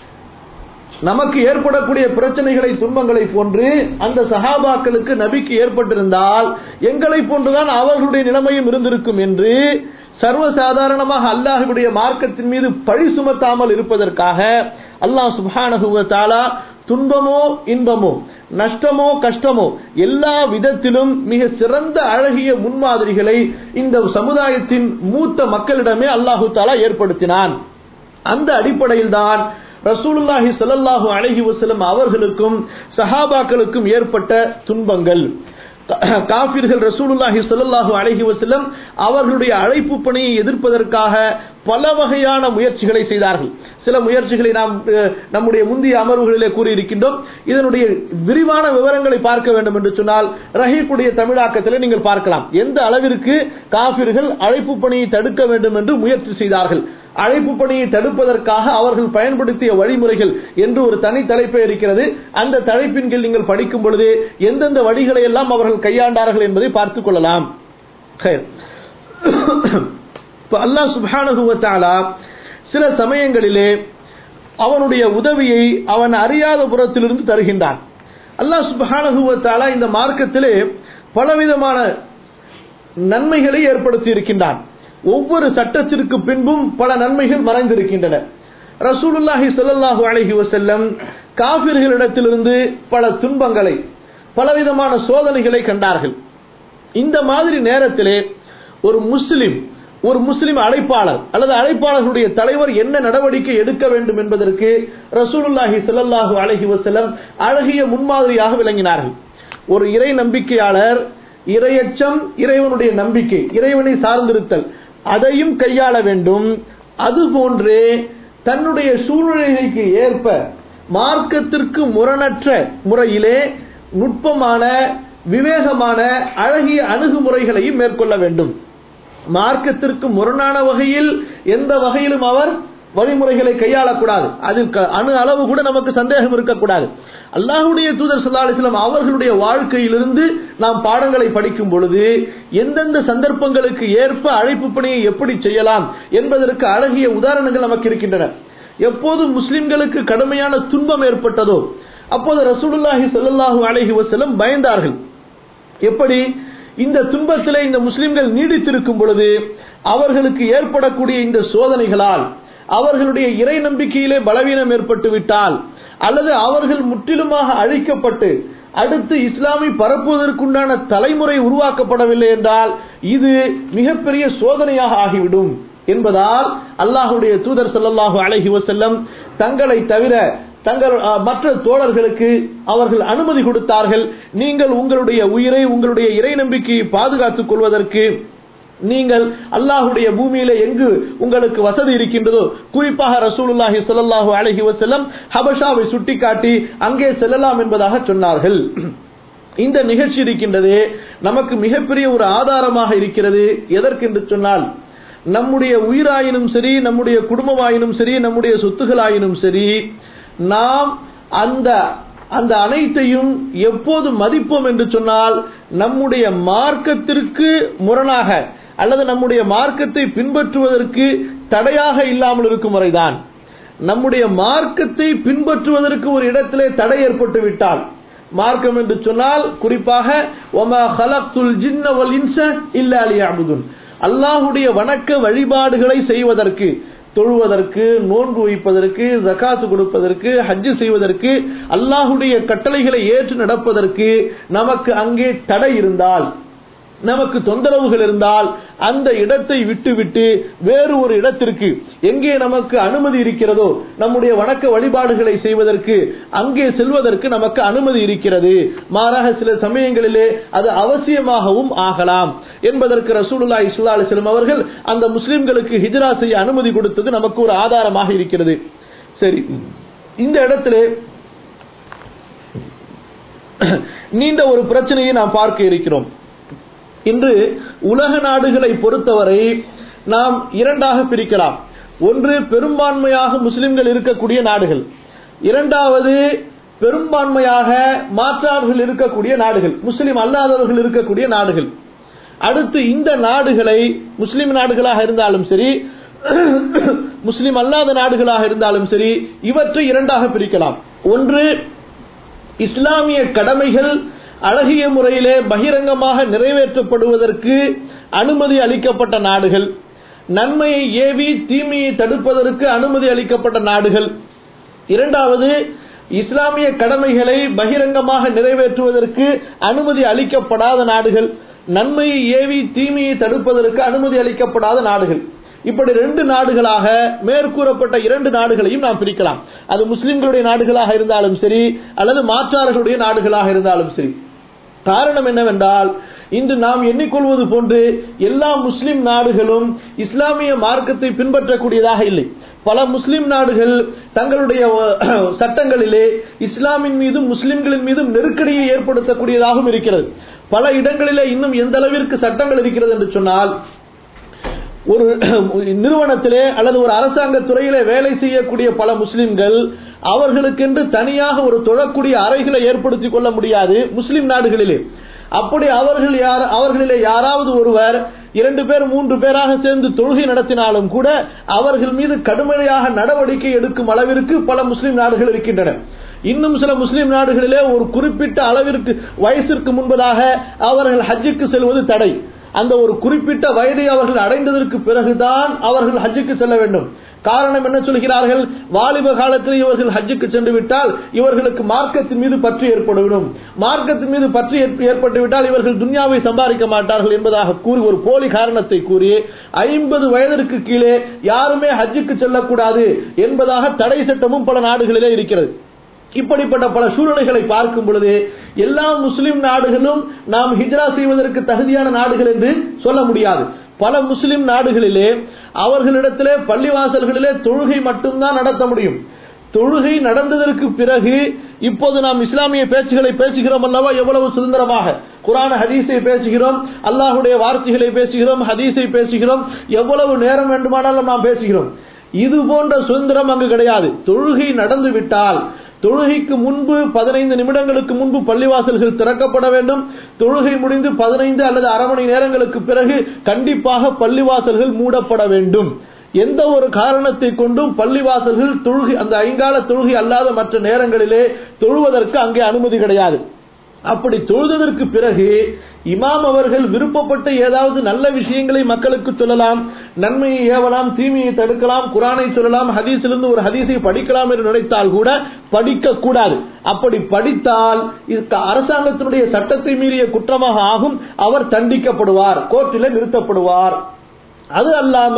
நமக்கு ஏற்படக்கூடிய பிரச்சனைகளை துன்பங்களை போன்று அந்த சஹாபாக்களுக்கு நபிக்கு ஏற்பட்டிருந்தால் எங்களை போன்றுதான் அவர்களுடைய நிலைமையும் இருந்திருக்கும் என்று சர்வசாதாரணமாக அல்லாஹுடைய மார்க்கத்தின் மீது பழி சுமத்தாமல் இருப்பதற்காக அல்லாஹ் சுபானகுவ தாலா துன்பமோ இன்பமோ நஷ்டமோ கஷ்டமோ எல்லா விதத்திலும் மிக சிறந்த அழகிய முன்மாதிரிகளை இந்த சமுதாயத்தின் மூத்த மக்களிடமே அல்லாஹு தாலா ஏற்படுத்தினான் அந்த அடிப்படையில் தான் ரசூலுல்லாஹி ஸல்லல்லாஹு அலைஹி வஸல்லம் அவர்களுக்கும் சஹாபாக்களுக்கும் ஏற்பட்ட துன்பங்கள் காபிர்கள் ரசூலுல்லாஹி ஸல்லல்லாஹு அலைஹி வஸல்லம் அவர்களுடைய அழைப்பு பணியை எதிர்ப்பதற்காக பல வகையான முயற்சிகளை செய்தார்கள் சில முயற்சிகளை நாம் நம்முடைய முந்தைய அமர்வுகளிலே கூறியிருக்கின்றோம் இதனுடைய விரிவான விவரங்களை பார்க்க வேண்டும் என்று சொன்னால் ரஹீக்குடைய தமிழாக்கத்தில் நீங்கள் பார்க்கலாம் எந்த அளவிற்கு காபிர்கள் அழைப்பு பணியை தடுக்க வேண்டும் என்று முயற்சி செய்தார்கள் அழைப்பு பணியை தடுப்பதற்காக அவர்கள் பயன்படுத்திய வழிமுறைகள் என்று ஒரு தனி தலைப்பே இருக்கிறது அந்த தலைப்பின் கீழ் நீங்கள் படிக்கும் பொழுது எந்தெந்த வழிகளை எல்லாம் அவர்கள் கையாண்டார்கள் என்பதை பார்த்துக் கொள்ளலாம் அல்லாஹ் சுபானுவத்தாலா சில சமயங்களிலே அவனுடைய உதவியை அவன் அறியாத புறத்திலிருந்து தருகின்றான் அல்லாஹ் சுபானுவத்தாலா இந்த மார்க்கத்திலே பலவிதமான நன்மைகளை ஏற்படுத்தி இருக்கின்றான் ஒவ்வொரு சட்டத்திற்கு பின்பும் பல நன்மைகள் மறைந்திருக்கின்றன ரசூலுல்லாஹி ஸல்லல்லாஹு அலைஹி வஸல்லம் காபிர்களிடத்திலிருந்து பல துன்பங்களை பலவிதமான சோதனைகளை கண்டார்கள் இந்த மாதிரி நேரத்திலே ஒரு முஸ்லிம் ஒரு முஸ்லிம் அழைப்பாளர் அல்லது அழைப்பாளர்களுடைய தலைவர் என்ன நடவடிக்கை எடுக்க வேண்டும் என்பதற்கு ரசூலுல்லாஹி ஸல்லல்லாஹு அலைஹி வஸல்லம் அழகிய முன்மாதிரியாக விளங்கினார்கள் ஒரு இறை நம்பிக்கையாளர் இரையச்சம் இறைவனுடைய நம்பிக்கை இறைவனை சார்ந்திருத்தல் அதையும் கையாள வேண்டும் அதுபோன்றே தன்னுடைய சூழ்நிலைக்கு ஏற்ப மார்க்கத்திற்கு முரணற்ற முறையிலே நுட்பமான விவேகமான அழகிய அணுகுமுறைகளையும் மேற்கொள்ள வேண்டும் மார்க்கத்திற்கு முரணான வகையில் எந்த வகையிலும் அவர் வழிமுறைகளை கையாளக்கூடாது அது அணு அளவு கூட நமக்கு சந்தேகம் இருக்கக்கூடாது அல்லாஹுடைய தூதர் சல்லா அலிஸ்லாம் அவர்களுடைய வாழ்க்கையிலிருந்து நாம் பாடங்களை படிக்கும் பொழுது எந்தெந்த சந்தர்ப்பங்களுக்கு ஏற்ப அழைப்பு பணியை எப்படி செய்யலாம் என்பதற்கு அழகிய உதாரணங்கள் நமக்கு இருக்கின்றன எப்போது முஸ்லிம்களுக்கு கடுமையான துன்பம் ஏற்பட்டதோ அப்போது ரசூலுல்லாஹி ஸல்லல்லாஹு அலைஹி வஸல்லம் பயந்தார்கள் எப்படி இந்த துன்பத்திலே இந்த முஸ்லிம்கள் நீடித்திருக்கும் பொழுது அவர்களுக்கு ஏற்படக்கூடிய இந்த சோதனைகளால் அவர்களுடைய இறை நம்பிக்கையிலே பலவீனம் ஏற்பட்டு விட்டால் அல்லது அவர்கள் முற்றிலுமாக அழிக்கப்பட்டு அடுத்து இஸ்லாமை பரப்புவதற்குண்டான தலைமுறை உருவாக்கப்படவில்லை என்றால் இது மிகப்பெரிய சோதனையாக ஆகிவிடும் என்பதால் அல்லாஹுடைய தூதர் ஸல்லல்லாஹு அலைஹி வஸல்லம் தங்களை தவிர தங்கள் அஹ், மற்ற தோழர்களுக்கு அவர்கள் அனுமதி கொடுத்தார்கள் நீங்கள் உங்களுடைய உயிரை உங்களுடைய இறை நம்பிக்கையை பாதுகாத்துக் கொள்வதற்கு நீங்கள் அல்லாஹுடைய பூமியில எங்கு உங்களுக்கு வசதி இருக்கின்றதோ குறிப்பாக ரசூலுல்லாஹி ஸல்லல்லாஹு அலைஹி வஸல்லம் ஹபஷாவை சுட்டிக்காட்டி அங்கே செல்லலாம் என்பதாக சொன்னார்கள் இந்த நிகழ்ச்சி இருக்கின்றதே நமக்கு மிகப்பெரிய ஒரு ஆதாரமாக இருக்கிறது எதற்கென்று சொன்னால் நம்முடைய உயிராயினும் சரி நம்முடைய குடும்பமாயினும் சரி நம்முடைய சொத்துகளாயினும் சரி நாம் அந்த அந்த அனைத்தையும் எப்போது மதிப்போம் என்று சொன்னால் நம்முடைய மார்க்கத்திற்கு முரணாக அல்லது நம்முடைய மார்க்கத்தை பின்பற்றுவதற்கு தடையாக இல்லாமல் இருக்கும் வரைதான் நம்முடைய மார்க்கத்தை பின்பற்றுவதற்கு ஒரு இடத்திலே தடை ஏற்பட்டு விட்டால் மார்க்கம் என்று சொன்னால் குறிப்பாக ஒமா ஹலக்துல் ஜின்ன வல் இன்ச இல்லா லியஅபுதுன் அல்லாஹ்வுடைய வணக்க வழிபாடுகளை செய்வதற்கு தொழுவதற்கு நோன்பு வைப்பதற்கு ஜகாத்து கொடுப்பதற்கு ஹஜ்ஜு செய்வதற்கு அல்லாஹ்வுடைய கட்டளைகளை ஏற்று நடப்பதற்கு நமக்கு அங்கே தடை இருந்தால் நமக்கு தொந்தரவுகள் இருந்தால் அந்த இடத்தை விட்டுவிட்டு வேறு ஒரு இடத்திற்கு எங்கே நமக்கு அனுமதி இருக்கிறதோ நம்முடைய வணக்க வழிபாடுகளை செய்வதற்கு அங்கே செல்வதற்கு நமக்கு அனுமதி இருக்கிறது மாறாக சில சமயங்களிலே அது அவசியமாகவும் ஆகலாம் என்பதற்கு ரசூலுல்லா இஸ்லா அலிஸ்லம் அவர்கள் அந்த முஸ்லிம்களுக்கு ஹிஜ்ரா செய்ய அனுமதி கொடுத்தது நமக்கு ஒரு ஆதாரமாக இருக்கிறது சரி இந்த இடத்திலே நீண்ட ஒரு பிரச்சனையை நாம் பார்க்க இருக்கிறோம் இன்று உலக நாடுகளை பொறுத்தவரை நாம் இரண்டாக பிரிக்கலாம் ஒன்று பெரும்பான்மையாக முஸ்லிம்கள் இருக்கக்கூடிய நாடுகள் இரண்டாவது பெரும்பான்மையாக மாற்றார்கள் இருக்கக்கூடிய நாடுகள் முஸ்லிம் அல்லாதவர்கள் இருக்கக்கூடிய நாடுகள் அடுத்து இந்த நாடுகளை முஸ்லிம் நாடுகளாக இருந்தாலும் சரி முஸ்லிம் அல்லாத நாடுகளாக இருந்தாலும் சரி இவற்றை இரண்டாக பிரிக்கலாம் ஒன்று இஸ்லாமிய கடமைகள் அழகிய முறையிலே பகிரங்கமாக நிறைவேற்றப்படுவதற்கு அனுமதி அளிக்கப்பட்ட நாடுகள் நன்மையை ஏவி தீமையை தடுப்பதற்கு அனுமதி அளிக்கப்பட்ட நாடுகள் இரண்டாவது இஸ்லாமிய கடமைகளை பகிரங்கமாக நிறைவேற்றுவதற்கு அனுமதி அளிக்கப்படாத நாடுகள் நன்மையை ஏவி தீமையை தடுப்பதற்கு அனுமதி அளிக்கப்படாத நாடுகள் இப்படி ரெண்டு நாடுகளாக மேற்கூறப்பட்ட இரண்டு நாடுகளையும் நாம் பிரிக்கலாம் அது முஸ்லிம்களுடைய நாடுகளாக இருந்தாலும் சரி அல்லது மாற்றார்களுடைய நாடுகளாக இருந்தாலும் சரி காரணம் என்னவென்றால் இன்று நாம் எண்ணிக்கொள்வது போன்று எல்லா முஸ்லிம் நாடுகளும் இஸ்லாமிய மார்க்கத்தை பின்பற்றக்கூடியதாக இல்லை பல முஸ்லிம் நாடுகள் தங்களுடைய அஹ், சட்டங்களிலே இஸ்லாமின் மீதும் முஸ்லிம்களின் மீதும் நெருக்கடியை ஏற்படுத்தக்கூடியதாகவும் இருக்கிறது பல இடங்களிலே இன்னும் எந்த அளவிற்கு சட்டங்கள் இருக்கிறது என்று சொன்னால் ஒரு நிறுவனத்திலே அல்லது ஒரு அரசாங்க துறையிலே வேலை செய்யக்கூடிய பல முஸ்லிம்கள் அவர்களுக்கென்று தனியாக ஒரு தொழக்கூடிய அறைகளை ஏற்படுத்திக் கொள்ள முடியாது முஸ்லிம் நாடுகளிலே அப்படி அவர்கள் யார் அவர்களிலே யாராவது ஒருவர் இரண்டு பேர் மூன்று பேராக சேர்ந்து தொழுகை நடத்தினாலும் கூட அவர்கள் மீது கடுமையாக நடவடிக்கை எடுக்கும் அளவிற்கு பல முஸ்லிம் நாடுகள் இருக்கின்றன இன்னும் சில முஸ்லிம் நாடுகளிலே ஒரு குறிப்பிட்ட அளவிற்கு வயசிற்கு முன்பதாக அவர்கள் ஹஜ்ஜுக்கு செல்வது தடை அந்த ஒரு குறிப்பிட்ட வயதை அவர்கள் அடைந்ததற்கு பிறகுதான் அவர்கள் ஹஜ்ஜுக்கு செல்ல வேண்டும் காரணம் என்ன சொல்கிறார்கள் வாலிப காலத்தில் இவர்கள் ஹஜ்ஜுக்கு சென்று விட்டால் இவர்களுக்கு மார்க்கத்தின் மீது பற்று ஏற்பட்டுவிடும் மார்க்கத்தின் மீது பற்று ஏற்ப- ஏற்பட்டு விட்டால் இவர்கள் துன்யாவை சம்பாதிக்க மாட்டார்கள் என்பதாக கூறி ஒரு போலி காரணத்தை கூறி ஐம்பது வயதிற்கு கீழே யாருமே ஹஜ்ஜுக்கு செல்லக்கூடாது என்பதாக தடை சட்டமும் பல நாடுகளிலே இருக்கிறது இப்படிப்பட்ட பல சூழ்நிலைகளை பார்க்கும் பொழுது எல்லா முஸ்லிம் நாடுகளும் நாம் ஹிஜ்ரா செய்வதற்கு தகுதியான நாடுகள் என்று சொல்ல முடியாது பல முஸ்லிம் நாடுகளிலே அவர்களிடத்திலே பள்ளிவாசல்களிலே தொழுகை மட்டும்தான் நடத்த முடியும் தொழுகை நடந்ததற்கு பிறகு இப்போது நாம் இஸ்லாமிய பேச்சுகளை பேசுகிறோம் அல்லவா எவ்வளவு சுதந்திரமாக குரான ஹதீஸை பேசுகிறோம் அல்லாஹுடைய வார்த்தைகளை பேசுகிறோம் ஹதீஸை பேசுகிறோம் எவ்வளவு நேரம் வேண்டுமானாலும் நாம் பேசுகிறோம் இது போன்ற சுதந்திரம் அங்கு கிடையாது தொழுகை நடந்து விட்டால் தொழுகைக்கு முன்பு பதினைந்து நிமிடங்களுக்கு முன்பு பள்ளிவாசல்கள் திறக்கப்பட வேண்டும் தொழுகை முடிந்து பதினைந்து அல்லது அரை மணி நேரங்களுக்கு பிறகு கண்டிப்பாக பள்ளிவாசல்கள் மூடப்பட வேண்டும் எந்த ஒரு காரணத்தை கொண்டும் பள்ளிவாசல்கள் தொழுகை அந்த ஐங்கால தொழுகை அல்லாத மற்ற நேரங்களிலே தொழுவதற்கு அங்கே அனுமதி கிடையாது அப்படி தொழுததற்கு பிறகு இமாம் அவர்கள் விருப்பப்பட்ட ஏதாவது நல்ல விஷயங்களை மக்களுக்கு சொல்லலாம் நன்மையை ஏவலாம் தீமையை தடுக்கலாம் குரானை சொல்லலாம் ஹதீஸிலிருந்து ஒரு ஹதீஸை படிக்கலாம் என்று நினைத்தால் கூட படிக்க கூடாது அப்படி படித்தால் இது அரசாங்கத்தினுடைய சட்டத்தை மீறிய குற்றமாக ஆகும் அவர் தண்டிக்கப்படுவார் கோர்ட்டில் நிறுத்தப்படுவார் அது அல்லாமல்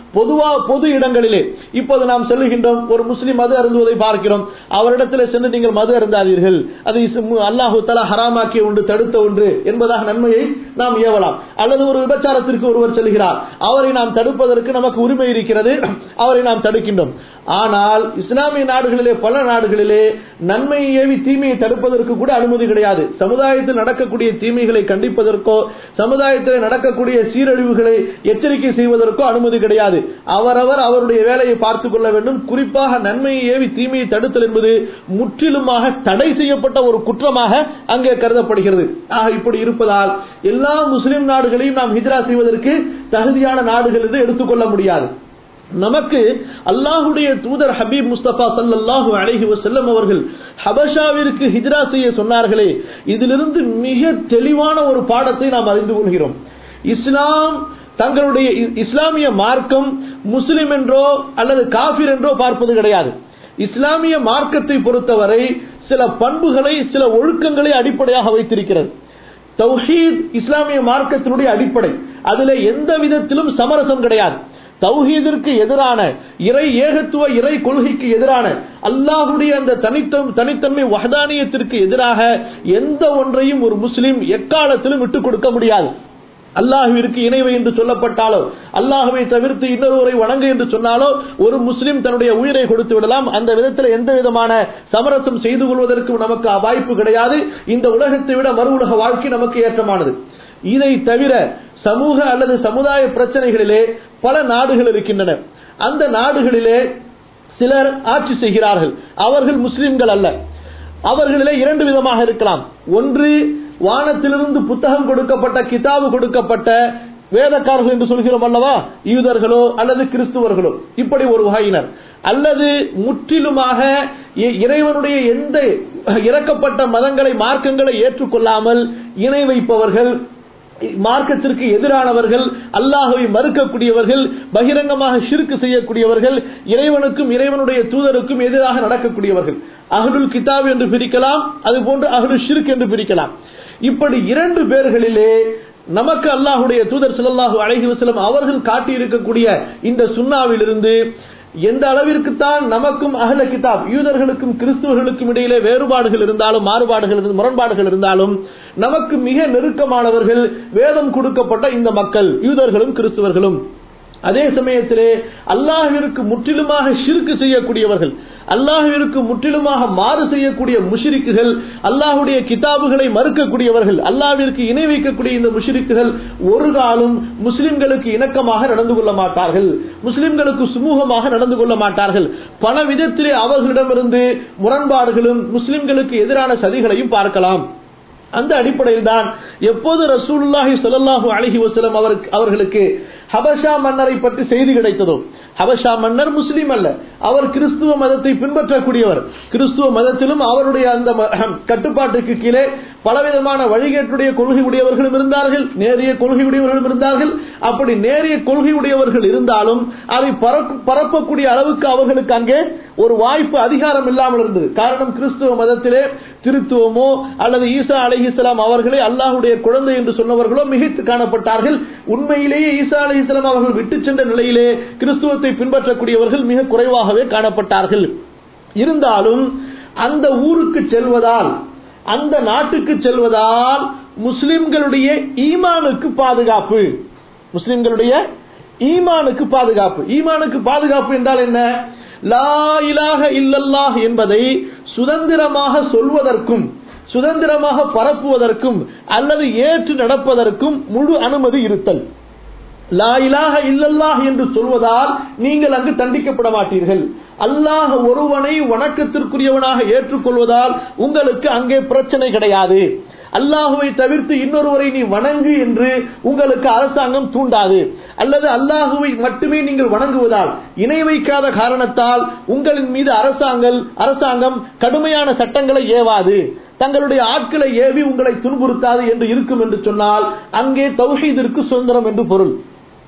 பொதுவா பொது இடங்களிலே இப்போது நாம் செல்லுகின்றோம் ஒரு முஸ்லிம் மது அருந்துவதை பார்க்கிறோம் அவரிடத்தில் சென்று நீங்கள் மது அருந்தாதீர்கள் அது இஸ்- அல்லாஹு தலா ஹராமாக்கிய ஒன்று தடுத்த ஒன்று என்பதாக நன்மையை நாம் ஏவலாம் அல்லது ஒரு விபச்சாரத்திற்கு ஒருவர் செல்கிறார் அவரை நாம் தடுப்பதற்கு நமக்கு உரிமை இருக்கிறது அவரை நாம் தடுக்கின்றோம் ஆனால் இஸ்லாமிய நாடுகளிலே பல நாடுகளிலே நன்மையை ஏவி தீமையை தடுப்பதற்கு கூட அனுமதி கிடையாது சமுதாயத்தில் நடக்கக்கூடிய தீமைகளை கண்டிப்பதற்கோ சமுதாயத்தில் நடக்கக்கூடிய சீரழிவுகளை எச்சரிக்கை செய்வதற்கோ அனுமதி கிடையாது அவரவர் அவருடைய வேலையை பார்த்துக் கொள்ள வேண்டும் குறிப்பாக நன்மையை ஏவி தீமையை தடுத்தல் என்பது முற்றிலுமாக தடை செய்யப்பட்ட ஒரு குற்றமாக அங்கே கருதப்படுகிறது ஆக இப்படி இருப்பதால் எல்லா முஸ்லிம் நாடுகளையும் நாம் ஹிஜ்ரா செய்வதற்கு தகுதியான நாடுகள் என்று எடுத்துக்கொள்ள முடியாது நமக்கு அல்லாஹுடைய தூதர் ஹபீப் முஸ்தபா ஸல்லல்லாஹு அலைஹி வஸல்லம் அவர்கள் ஹபஷாவிற்கு ஹிஜ்ரா செய்ய சொன்னார்களே இதிலிருந்து மிக தெளிவான ஒரு பாடத்தை நாம் அறிந்து கொள்கிறோம் இஸ்லாம் தங்களுடைய இ- இஸ்லாமிய மார்க்கம் முஸ்லிம் என்றோ அல்லது காஃபிர் என்றோ பார்ப்பது கிடையாது இஸ்லாமிய மார்க்கத்தை பொறுத்தவரை சில பண்புகளை சில ஒழுக்கங்களை அடிப்படையாக வைத்திருக்கிறது தௌஹீத் இஸ்லாமிய மார்க்கத்தினுடைய அடிப்படை அதுல எந்த விதத்திலும் சமரசம் கிடையாது தௌஹீதிற்கு எதிரான இறை ஏகத்துவ இறை கொள்கைக்கு எதிரான அல்லாஹுடைய அந்த தனித்தம் தனித்தன்மை வஹதானியத்திற்கு எதிராக எந்த ஒன்றையும் ஒரு முஸ்லிம் எக்காலத்திலும் விட்டுக் கொடுக்க முடியாது அல்லாஹுவிற்கு இணைவை என்று சொல்லப்பட்டாலோ அல்லாஹுவை தவிர்த்து இன்னொருவரை வணங்க என்று சொன்னாலோ ஒரு முஸ்லிம் தன்னுடைய உயிரை கொடுத்து விடலாம் அந்த விதத்தில் எந்த விதமான சமரசம் செய்து கொள்வதற்கு நமக்கு வாய்ப்பு கிடையாது இந்த உலகத்தை விட மறு உலக வாழ்க்கை நமக்கு ஏற்றமானது இதை தவிர சமூக அல்லது சமுதாய பிரச்சனைகளிலே பல நாடுகள் இருக்கின்றன அந்த நாடுகளிலே சிலர் ஆட்சி செய்கிறார்கள் அவர்கள் முஸ்லிம்கள் அல்ல அவர்களிலே இரண்டு விதமாக இருக்கலாம் ஒன்று வானத்திலிருந்து புத்தகம் கொடுக்கப்பட்ட கிதாபு கொடுக்கப்பட்ட வேதக்காரர்கள் என்று சொல்கிறோம் அல்லவா யூதர்களோ அல்லது கிறிஸ்துவர்களோ இப்படி ஒரு வகையினர் அல்லது முற்றிலுமாக இ- இறைவனுடைய எந்த இறக்கப்பட்ட மதங்களை மார்க்கங்களை ஏற்றுக்கொள்ளாமல் இணை வைப்பவர்கள் மார்க்கத்திற்கு எதிரானவர்கள் அல்லாஹுவை மறுக்கக்கூடியவர்கள் பகிரங்கமாக ஷிர்க் செய்யக்கூடியவர்கள் இறைவனுக்கும் இறைவனுடைய தூதருக்கும் எதிராக நடக்கக்கூடியவர்கள் அஹ்லுல் கிதாப் என்று பிரிக்கலாம் அதுபோன்று அஹ்லுல் ஷிர்க் என்று பிரிக்கலாம் இப்படி இரண்டு பேர்களிலே நமக்கு அல்லாஹுடைய தூதர் ஸல்லல்லாஹு அலைஹி வஸல்லம் அவர்கள் காட்டி இருக்கக்கூடிய இந்த சுன்னாவிலிருந்து எந்த அளவிற்கு தான் நமக்கும் அகல கிதாப் யூதர்களுக்கும் கிறிஸ்துவர்களுக்கும் இடையிலே வேறுபாடுகள் இருந்தாலும் மாறுபாடுகள் இருந்து- முரண்பாடுகள் இருந்தாலும் நமக்கு மிக நெருக்கமானவர்கள் வேதம் கொடுக்கப்பட்ட இந்த மக்கள் யூதர்களும் கிறிஸ்துவர்களும் அதே சமயத்திலே அல்லாஹ்விற்கு முற்றிலுமாக ஷிர்க் செய்யக்கூடியவர்கள் அல்லாஹ்விற்கு முற்றிலுமாக மாறு செய்யக்கூடிய முஷ்ரிக்குகள் அல்லாஹ்வுடைய கிதாபுகளை மறுக்கக்கூடியவர்கள் அல்லாஹ்விற்கு இணை வைக்கக்கூடிய இந்த முஷ்ரிக்குகள் ஒரு காலம் முஸ்லிம்களுக்கு இணக்கமாக நடந்து கொள்ள மாட்டார்கள் முஸ்லிம்களுக்கு சுமூகமாக நடந்து கொள்ள மாட்டார்கள் பல விதத்திலே அவர்களிடமிருந்து முரண்பாடுகளும் முஸ்லிம்களுக்கு எதிரான சதிகளையும் பார்க்கலாம் அந்த அடிப்படையில் தான் எப்போது ரசூலுல்லாஹி ஸல்லல்லாஹு அலைஹி வஸல்லம் அவருக்கு அவர்களுக்கு ஹபஷா மன்னரை பற்றி செய்தி கிடைத்ததோ ஹபஷா மன்னர் முஸ்லீம் அல்ல அவர் கிறிஸ்துவ மதத்தை பின்பற்றக்கூடியவர் கிறிஸ்துவ மதத்திலும் அவருடைய அந்த ம- கட்டுப்பாட்டுக்கு கீழே பலவிதமான வழிகேட்டுடைய கொள்கை உடையவர்களும் இருந்தார்கள் நேரிய கொள்கை உடையவர்களும் இருந்தார்கள் அப்படி நேரிய கொள்கை உடையவர்கள் இருந்தாலும் அதை பரப்பு- பரப்பக்கூடிய அளவுக்கு அவர்களுக்கு அங்கே ஒரு வாய்ப்பு அதிகாரம் இல்லாமல் இருந்தது காரணம் கிறிஸ்துவ மதத்திலே திருத்துவமோ அல்லது ஈசா அலைஹிஸ்ஸலாம் அவர்களே அல்லாஹ்வுடைய குழந்தை என்று சொன்னவர்களோ மிகைத்து காணப்பட்டார்கள் உண்மையிலேயே ஈசா அலைஹிஸ்ஸலாம் அவர்கள் விட்டு சென்ற நிலையிலே கிறிஸ்துவத்தை பின்பற்றக்கூடியவர்கள் மிக குறைவாகவே காணப்பட்டார்கள் இருந்தாலும் அந்த ஊருக்கு செல்வதால் அந்த நாட்டுக்கு செல்வதால் முஸ்லிம்களுடைய ஈமானுக்கு பாதுகாப்பு முஸ்லிம்களுடைய ஈமானுக்கு பாதுகாப்பு ஈமானுக்கு பாதுகாப்பு என்றால் என்ன லா இலாஹ இல்லல்லாஹ் என்பதை சுதந்திரமாக சொல்வதற்கும் சுதந்திரமாக பரப்புவதற்கும் அல்லது ஏற்று நடப்பதற்கும் முழு அனுமதி இருத்தல் லா இலாஹ இல்லல்லாஹ் என்று சொல்வதால் நீங்கள் அங்கு தண்டிக்கப்பட மாட்டீர்கள் அல்லாஹ் ஒருவனை வணக்கத்திற்குரியவனாக ஏற்றுக்கொள்வதால் உங்களுக்கு அங்கே பிரச்சனை கிடையாது அல்லாஹுவை தவிர்த்து இன்னொருவரை நீ வணங்கு என்று உங்களுக்கு அரசாங்கம் தூண்டாது அல்லது அல்லாஹுவை மட்டுமே நீங்கள் வணங்குவதால் இணை வைக்காத காரணத்தால் உங்களின் மீது அரசாங்கம் அரசாங்கம் கடுமையான சட்டங்களை ஏவாது தங்களுடைய ஆட்களை ஏவி உங்களை துன்புறுத்தாது என்று இருக்கும் என்று சொன்னால் அங்கே தௌஹீதிற்கு சுதந்திரம் என்று பொருள்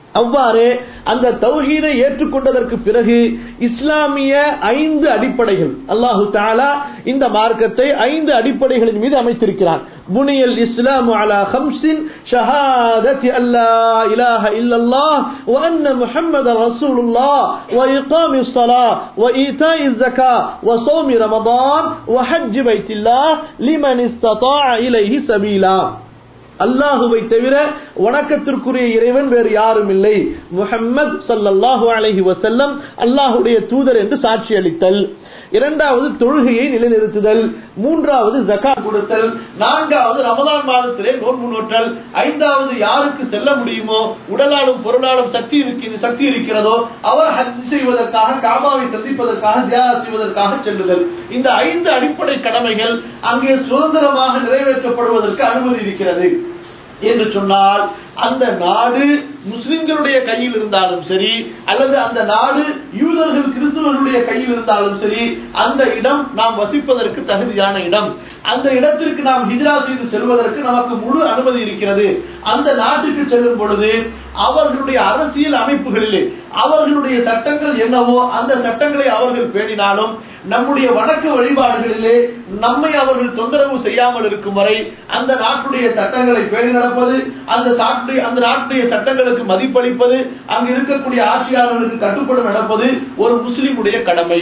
அவ்வாறு அந்த தௌஹீதை ஏற்றுக்கொண்டதற்கு பிறகு இஸ்லாமிய ஐந்து அடிப்படைகள் அல்லாஹு தாலா இந்த மார்க்கத்தை ஐந்து அடிப்படைகளின் மீது அமைத்திருக்கிறான் புனியல் இஸ்லாம் அலா ஹம்சின் ஷஹாதத் அல்லா இலாஹ இல்லல்லாஹ் வ அன்ன முஹம்மது ரசூலுல்லாஹ் வ இகாமிஸ் ஸலாஹ் வ ஈதாஇஸ் ஸக்கா வ ஸௌமி ரமதான் வ ஹஜ் பைத்தில்லாஹ் லிமன் இஸ்ததாஅ இலைஹி சபீலா அல்லாஹுவை தவிர வணக்கத்திற்குரிய இறைவன் வேறு யாரும் இல்லை முஹம்மது சல்லல்லாஹு அலைஹி வசல்லம் அல்லாஹுடைய தூதர் என்று சாட்சி அளித்தல் இரண்டாவது தொழுகையை நிலைநிறுத்துதல் மூன்றாவது ஜக்கா கொடுத்தல் நான்காவது ரமதான் மாதத்திலே நோன்பு நோற்றல் ஐந்தாவது யாருக்கு செல்ல முடியுமோ உடலாலும் பொருளாலும் சக்தி இருக்கு சக்தி இருக்கிறதோ அவர் ஹஜ் செய்வதற்காக காபாவை சந்திப்பதற்காக தியாகா செய்வதற்காக செல்லுதல் இந்த ஐந்து அடிப்படை கடமைகள் அங்கே சுதந்திரமாக நிறைவேற்றப்படுவதற்கு அனுமதி இருக்கிறது என்று சொன்னால் அந்த நாடு முஸ்லிம்களுடைய கையில் இருந்தாலும் சரி அல்லது அந்த நாடு யூதர்கள் கிறிஸ்துவர்களுடைய கையில் இருந்தாலும் சரி அந்த இடம் நாம் வசிப்பதற்கு தகுதியான இடம் அந்த இடத்திற்கு நாம் ஹிஜ்ரா செய்து செல்வதற்கு நமக்கு முழு அனுமதி இருக்கிறது அந்த நாட்டுக்கு செல்லும் பொழுது அவர்களுடைய அரசியல் அமைப்புகளிலே அவர்களுடைய சட்டங்கள் என்னவோ அந்த சட்டங்களை அவர்கள் பேணினாலும் நம்முடைய வணக்க வழிபாடுகளிலே நம்மை அவர்கள் தொந்தரவு செய்யாமல் இருக்கும் வரை அந்த நாட்டுடைய சட்டங்களை பேணி நடப்பது அந்த நாட்டுடைய அந்த நாட்டுடைய சட்டங்களுக்கு மதிப்பளிப்பது அங்கு இருக்கக்கூடிய ஆட்சியாளர்களுக்கு கட்டுப்பட நடப்பது ஒரு முஸ்லிமுடைய கடமை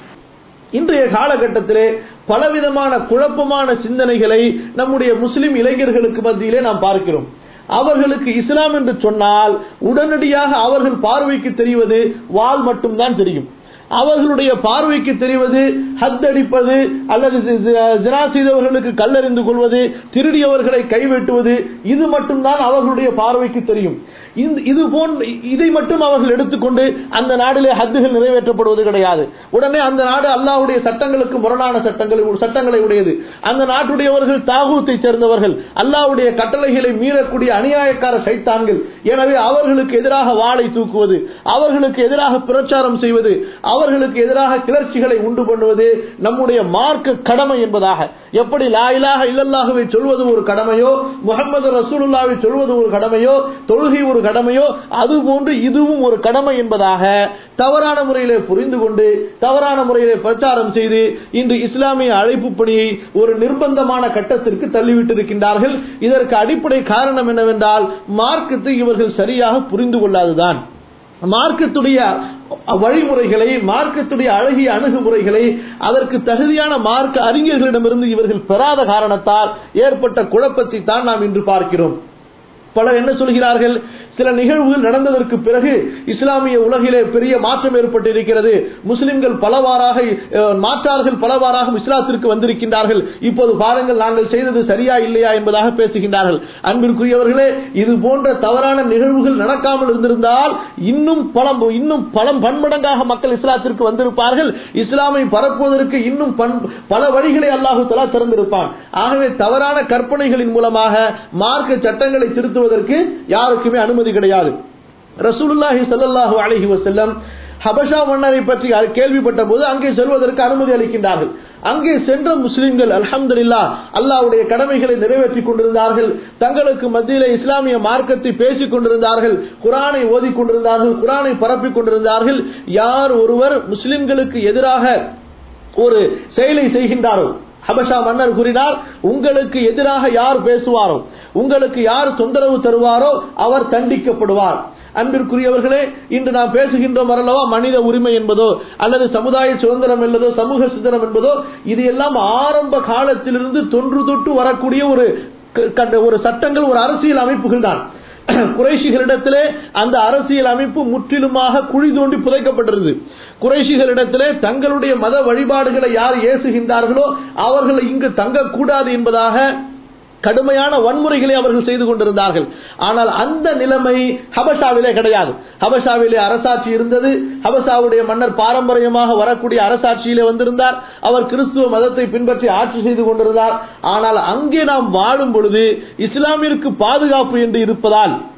இன்றைய காலகட்டத்திலே பலவிதமான குழப்பமான சிந்தனைகளை நம்முடைய முஸ்லிம் இளைஞர்களுக்கு மத்தியிலே நாம் பார்க்கிறோம் அவர்களுக்கு இஸ்லாம் என்று சொன்னால் உடனடியாக அவர்கள் பார்வைக்கு தெரிவது வால் மட்டும்தான் தெரியும் அவர்களுடைய பார்வைக்கு தெரிவது ஹத் அடிப்பது அல்லது ஜினா செய்தவர்களுக்கு கல்லறிந்து கொள்வது திருடியவர்களை கைவெட்டுவது இது மட்டும்தான் அவர்களுடைய பார்வைக்கு தெரியும் இது போன்ற இதை மட்டும் அவர்கள் எடுத்துக்கொண்டு அந்த நாட்டிலே ஹத்துகள் நிறைவேற்றப்படுவது கிடையாது உடனே அந்த நாடு அல்லாவுடைய சட்டங்களுக்கு முரணான சட்டங்கள் சட்டங்களை உடையது அந்த நாட்டுடையவர்கள் தாகூத்தை சேர்ந்தவர்கள் அல்லாவுடைய கட்டளைகளை மீறக்கூடிய அநியாயக்கார சைத்தான்கள் எனவே அவர்களுக்கு எதிராக வாளை தூக்குவது அவர்களுக்கு எதிராக பிரச்சாரம் செய்வது அவர்களுக்கு எதிராக கிளர்ச்சிகளை உண்டு பண்ணுவது நம்முடைய மார்க்க கடமை என்பதாக எப்படி லாயிலாக இல்லல்லாகவே சொல்வது ஒரு கடமையோ முகமது ரசூலுல்லாவை சொல்வது ஒரு கடமையோ தொழுகை ஒரு கடமையோ அது போன்று இதுவும் ஒரு கடமை என்பதாக தவறான முறையிலே புரிந்து கொண்டு தவறான முறையிலே பிரச்சாரம் செய்து இன்று இஸ்லாமிய அழைப்பு பணியை ஒரு நிர்பந்தமான கட்டத்திற்கு தள்ளிவிட்டிருக்கின்றார்கள் இதற்கு அடிப்படை காரணம் என்னவென்றால் மார்க்கத்தை இவர்கள் சரியாக புரிந்து கொள்ளாதுதான் மார்க்கத்துடைய வழிமுறைகளை மார்க்கத்துடைய அழகிய அணுகுமுறைகளை அதற்கு தகுதியான மார்க்க அறிஞர்களிடமிருந்து இவர்கள் பெறாத காரணத்தால் ஏற்பட்ட குழப்பத்தை தான் நாம் இன்று பார்க்கிறோம் பலர் என்ன சொல்கிறார்கள் சில நிகழ்வுகள் நடந்ததற்கு பிறகு இஸ்லாமிய உலகிலே பெரிய மாற்றம் ஏற்பட்டிருக்கிறது முஸ்லிம்கள் பலவாறாக மாற்றார்கள் பலவாறாக இஸ்லாத்திற்கு வந்திருக்கின்றார்கள் இப்போது பாருங்கள் நாங்கள் செய்தது சரியா இல்லையா என்பதாக பேசுகின்றார்கள் அன்பிற்குரியவர்களே இது போன்ற தவறான நிகழ்வுகள் நடக்காமல் இருந்திருந்தால் இன்னும் பல இன்னும் பல பன்மடங்காக மக்கள் இஸ்லாத்திற்கு வந்திருப்பார்கள் இஸ்லாமை பரப்புவதற்கு இன்னும் பல வழிகளை அல்லாஹு தலா திறந்திருப்பான் ஆகவே தவறான கற்பனைகளின் மூலமாக மார்க்க சட்டங்களை திருத்துவதற்கு யாருக்குமே அனுமதி கிடையாது ரசூலுல்லாஹி சல்லாஹூ அலஹி வசல்லம் ஹபஷா மன்னரை பற்றி கேள்விப்பட்ட போது அங்கே செல்வதற்கு அனுமதி அளிக்கின்றார்கள் அங்கே சென்ற முஸ்லிம்கள் அல்ஹம்துல்லா அல்லாவுடைய கடமைகளை நிறைவேற்றிக் கொண்டிருந்தார்கள் தங்களுக்கு மத்தியிலே இஸ்லாமிய மார்க்கத்தை பேசிக் கொண்டிருந்தார்கள் குரானை ஓதிக் கொண்டிருந்தார்கள் குரானை பரப்பிக் கொண்டிருந்தார்கள் யார் ஒருவர் முஸ்லிம்களுக்கு எதிராக ஒரு செயலை செய்கின்றாரோ ஹபஷா மன்னர் கூறினார் உங்களுக்கு எதிராக யார் பேசுவாரோ உங்களுக்கு யார் தொந்தரவு தருவாரோ அவர் தண்டிக்கப்படுவார் அன்பிற்குரியவர்களே இன்று நாம் பேசுகின்றோம் அல்லவா மனித உரிமை என்பதோ அல்லது சமுதாய சுதந்திரம் என்பதோ சமூக சுதந்திரம் என்பதோ இது எல்லாம் ஆரம்ப காலத்திலிருந்து தொன்று தொட்டு வரக்கூடிய ஒரு ஒரு சட்டங்கள் ஒரு அரசியல் அமைப்புகள் தான் குறைஷிகளிடத்திலே அந்த அரசியல் அமைப்பு முற்றிலுமாக குழி தோண்டி புதைக்கப்பட்டிருந்தது குறைஷிகளிடத்திலே தங்களுடைய மத வழிபாடுகளை யார் ஏசுகின்றார்களோ அவர்கள் இங்கு தங்கக்கூடாது என்பதாக கடுமையான வன்முறைகளை அவர்கள் செய்து கொண்டிருந்தார்கள் ஆனால் அந்த நிலைமை ஹபஷாவிலே கிடையாது ஹபஷாவிலே அரசாட்சி இருந்தது ஹபஷாவுடைய மன்னர் பாரம்பரியமாக வரக்கூடிய அரசாட்சியிலே வந்திருந்தார் அவர் கிறிஸ்துவ மதத்தை பின்பற்றி ஆட்சி செய்து கொண்டிருந்தார் ஆனால் அங்கே நாம் வாழும் பொழுது இஸ்லாமிற்கு பாதுகாப்பு என்று இருப்பதால்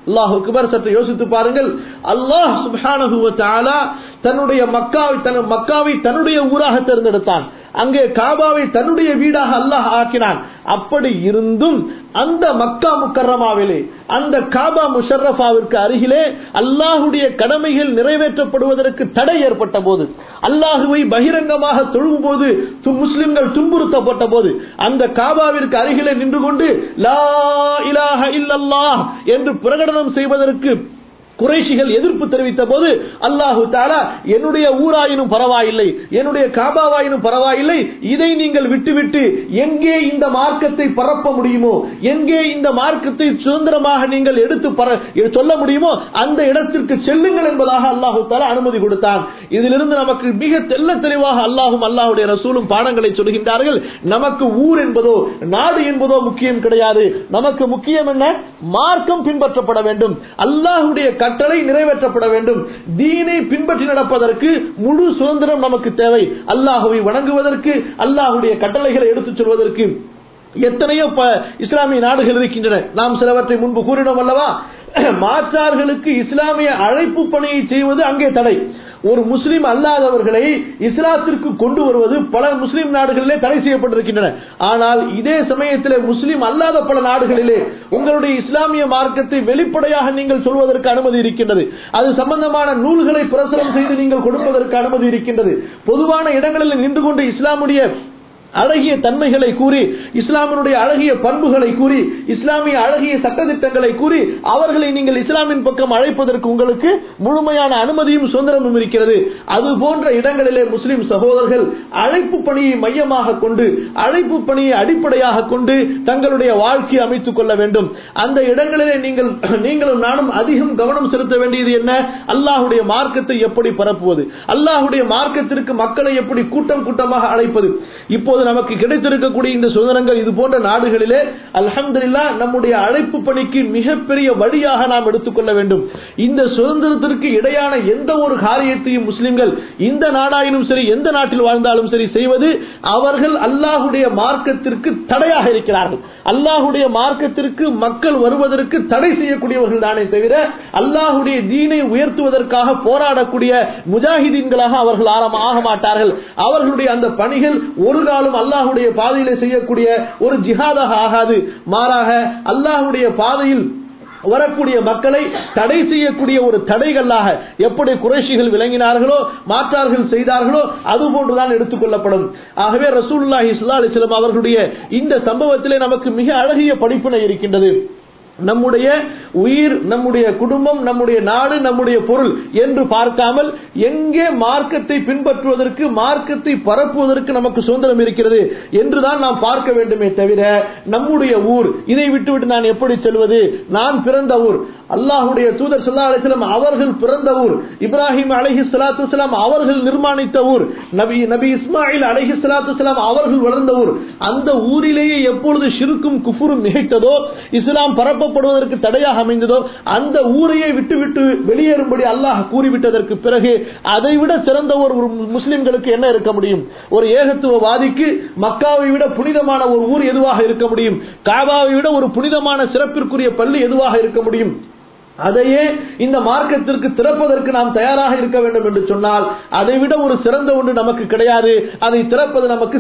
அல்லாஹ் அக்பர் சற்று யோசித்து பாருங்கள் அல்லாஹ் சுப்ஹானஹு வ தஆலா தன்னுடைய மக்காவை தன் மக்காவை தன்னுடைய ஊராக தேர்ந்தெடுத்தான் அங்கே காபாவை தன்னுடைய வீடாக அல்லாஹ் ஆக்கினான் அப்படி இருந்தும் அந்த மக்கா முக்கர்ரமாவிலே அந்த காபா முஷர்ரஃபாவிற்கு அருகிலே அல்லாஹுடைய கடமைகள் நிறைவேற்றப்படுவதற்கு தடை ஏற்பட்ட போது அல்லாஹுவை பகிரங்கமாக தொழும் போது முஸ்லிம்கள் துன்புறுத்தப்பட்ட போது அந்த காபாவிற்கு அருகிலே நின்று கொண்டு லா இலாஹ இல்லல்லாஹ் என்று பிரகடனம் செய்வதற்கு குறைஷிகள் எதிர்ப்பு தெரிவித்த போது அல்லாஹு தாலா என்னுடைய ஊராயினும் பரவாயில்லை என்னுடைய காபாவாயினும் பரவாயில்லை இதை நீங்கள் விட்டுவிட்டு எங்கே இந்த மார்க்கத்தை பரப்ப முடியுமோ எங்கே இந்த மார்க்கத்தை சுதந்திரமாக நீங்கள் எடுத்து பர- சொல்ல முடியுமோ அந்த இடத்திற்கு செல்லுங்கள் என்பதாக அல்லாஹு தாலா அனுமதி கொடுத்தான் இதிலிருந்து நமக்கு மிக தெள்ள தெளிவாக அல்லாஹும் அல்லாஹுடைய ரசூலும் பாடங்களை சொல்கின்றார்கள் நமக்கு ஊர் என்பதோ நாடு என்பதோ முக்கியம் கிடையாது நமக்கு முக்கியம் என்ன மார்க்கம் பின்பற்றப்பட வேண்டும் அல்லாஹுடைய கட்டளை நிறைவேற்றப்பட வேண்டும் தீனை பின்பற்றி நடப்பதற்கு முழு சுதந்திரம் நமக்கு தேவை அல்லாஹுவை வணங்குவதற்கு அல்லாஹுடைய கட்டளைகளை எடுத்துச் சொல்வதற்கு எத்தனையோ ப- இஸ்லாமிய நாடுகள் இருக்கின்றன நாம் சிலவற்றை முன்பு கூறினோம் அல்லவா மாற்றார்களுக்கு இஸ்லாமிய அழைப்பு பணியை செய்வது அங்கே தடை ஒரு முஸ்லிம் அல்லாதவர்களை இஸ்லாத்திற்கு கொண்டு வருவது பல முஸ்லிம் நாடுகளிலே தடை செய்யப்பட்டிருக்கின்றன ஆனால் இதே சமயத்திலே முஸ்லிம் அல்லாத பல நாடுகளிலே உங்களுடைய இஸ்லாமிய மார்க்கத்தை வெளிப்படையாக நீங்கள் சொல்வதற்கு அனுமதி இருக்கின்றது அது சம்பந்தமான நூல்களை பிரசுரம் செய்து நீங்கள் கொடுப்பதற்கு அனுமதி இருக்கின்றது பொதுவான இடங்களில் நின்று கொண்டு இஸ்லாமுடைய அழகிய தன்மைகளை கூறி இஸ்லாமினுடைய அழகிய பண்புகளை கூறி இஸ்லாமிய அழகிய சட்டத்திட்டங்களை கூறி அவர்களை நீங்கள் இஸ்லாமின் பக்கம் அழைப்பதற்கு உங்களுக்கு முழுமையான அனுமதியும் சுதந்திரமும் இருக்கிறது அது போன்ற இடங்களிலே முஸ்லிம் சகோதரர்கள் அழைப்பு பணியை மையமாக கொண்டு அழைப்பு பணியை அடிப்படையாக கொண்டு தங்களுடைய வாழ்க்கையை அமைத்துக் கொள்ள வேண்டும் அந்த இடங்களிலே நீங்கள் நீங்களும் நானும் அதிகம் கவனம் செலுத்த வேண்டியது என்ன அல்லாஹுடைய மார்க்கத்தை எப்படி பரப்புவது அல்லாஹுடைய மார்க்கத்திற்கு மக்களை எப்படி கூட்டம் கூட்டமாக அழைப்பது இப்போது நமக்கு கிடைத்திருக்கக்கூடிய இந்த சுதந்திரங்கள் இது போன்ற நாடுகளிலே அல்ஹம்துலில்லாஹ் நம்முடைய அழைப்பு பணிக்கு மிகப்பெரிய வழியாக நாம் எடுத்துக்கொள்ள வேண்டும் இந்த சுதந்திரத்திற்கு இடையான எந்த ஒரு காரியத்தையும் முஸ்லிம்கள் இந்த நாடாயினும் சரி எந்த நாட்டில் வாழ்ந்தாலும் சரி செய்வது அவர்கள் அல்லாஹுடைய மார்க்கத்திற்கு தடையாக இருக்கிறார்கள் அல்லாஹுடைய மார்க்கத்திற்கு மக்கள் வருவதற்கு தடை செய்யக்கூடியவர்கள் தானே தவிர அல்லாஹுடைய தீனை உயர்த்துவதற்காக போராடக்கூடிய முஜாஹிதீன்களாக அவர்கள் ஆரம் ஆக மாட்டார்கள் அவர்களுடைய அந்த பணிகள் ஒரு காலம் அல்லாஹுடைய பாதையிலே செய்யக்கூடிய ஒரு ஜிஹாதாக ஆகாது மாறாக அல்லாஹுடைய பாதையில் வரக்கூடிய மக்களை தடை செய்யக்கூடிய ஒரு தடைகளாக எப்படி குறைஷிகள் விளங்கினார்களோ மாற்றார்கள் செய்தார்களோ அது போன்றுதான் எடுத்துக்கொள்ளப்படும் ஆகவே ரசூலுல்லாஹி ஸல்லல்லாஹு அலைஹி வஸல்லம் அவர்களுடைய இந்த சம்பவத்திலே நமக்கு மிக அழகிய படிப்பினை இருக்கின்றது நம்முடைய உயிர் நம்முடைய குடும்பம் நம்முடைய நாடு நம்முடைய பொருள் என்று பார்க்காமல் எங்கே மார்க்கத்தை பின்பற்றுவதற்கு மார்க்கத்தை பரப்புவதற்கு நமக்கு சுதந்திரம் இருக்கிறது என்றுதான் நாம் பார்க்க வேண்டுமே தவிர நம்முடைய ஊர் இதை விட்டுவிட்டு நான் எப்படி செல்வது நான் பிறந்த ஊர் அல்லாஹுடைய தூதர் சல்லா அலிஸ்லாம் அவர்கள் பிறந்த ஊர் இப்ராஹிம் அலஹி சலாத்து வலாம் அவர்கள் நிர்மாணித்த ஊர் நபி நபி இஸ்மாயில் அலஹி சலாத்து வலாம் அவர்கள் வளர்ந்த ஊர் அந்த ஊரிலேயே எப்பொழுது ஷிருக்கும் குஃபுரும் மிகைத்ததோ இஸ்லாம் பரப்பப்படுவதற்கு தடையாக அமைந்ததோ அந்த ஊரையே விட்டுவிட்டு வெளியேறும்படி அல்லாஹ் கூறிவிட்டதற்கு பிறகு அதைவிட சிறந்த ஒரு ஒரு முஸ்லிம்களுக்கு என்ன இருக்க முடியும் ஒரு ஏகத்துவவாதிக்கு மக்காவை விட புனிதமான ஒரு ஊர் எதுவாக இருக்க முடியும் காபாவை விட ஒரு புனிதமான சிறப்பிற்குரிய பள்ளி எதுவாக இருக்க முடியும் அதையே இந்த மார்க்கத்திற்கு திறப்பதற்கு நாம் தயாராக இருக்க வேண்டும் என்று சொன்னால் அதை விட ஒரு சிறந்த ஒன்று நமக்கு கிடையாது அதை திறப்பது நமக்கு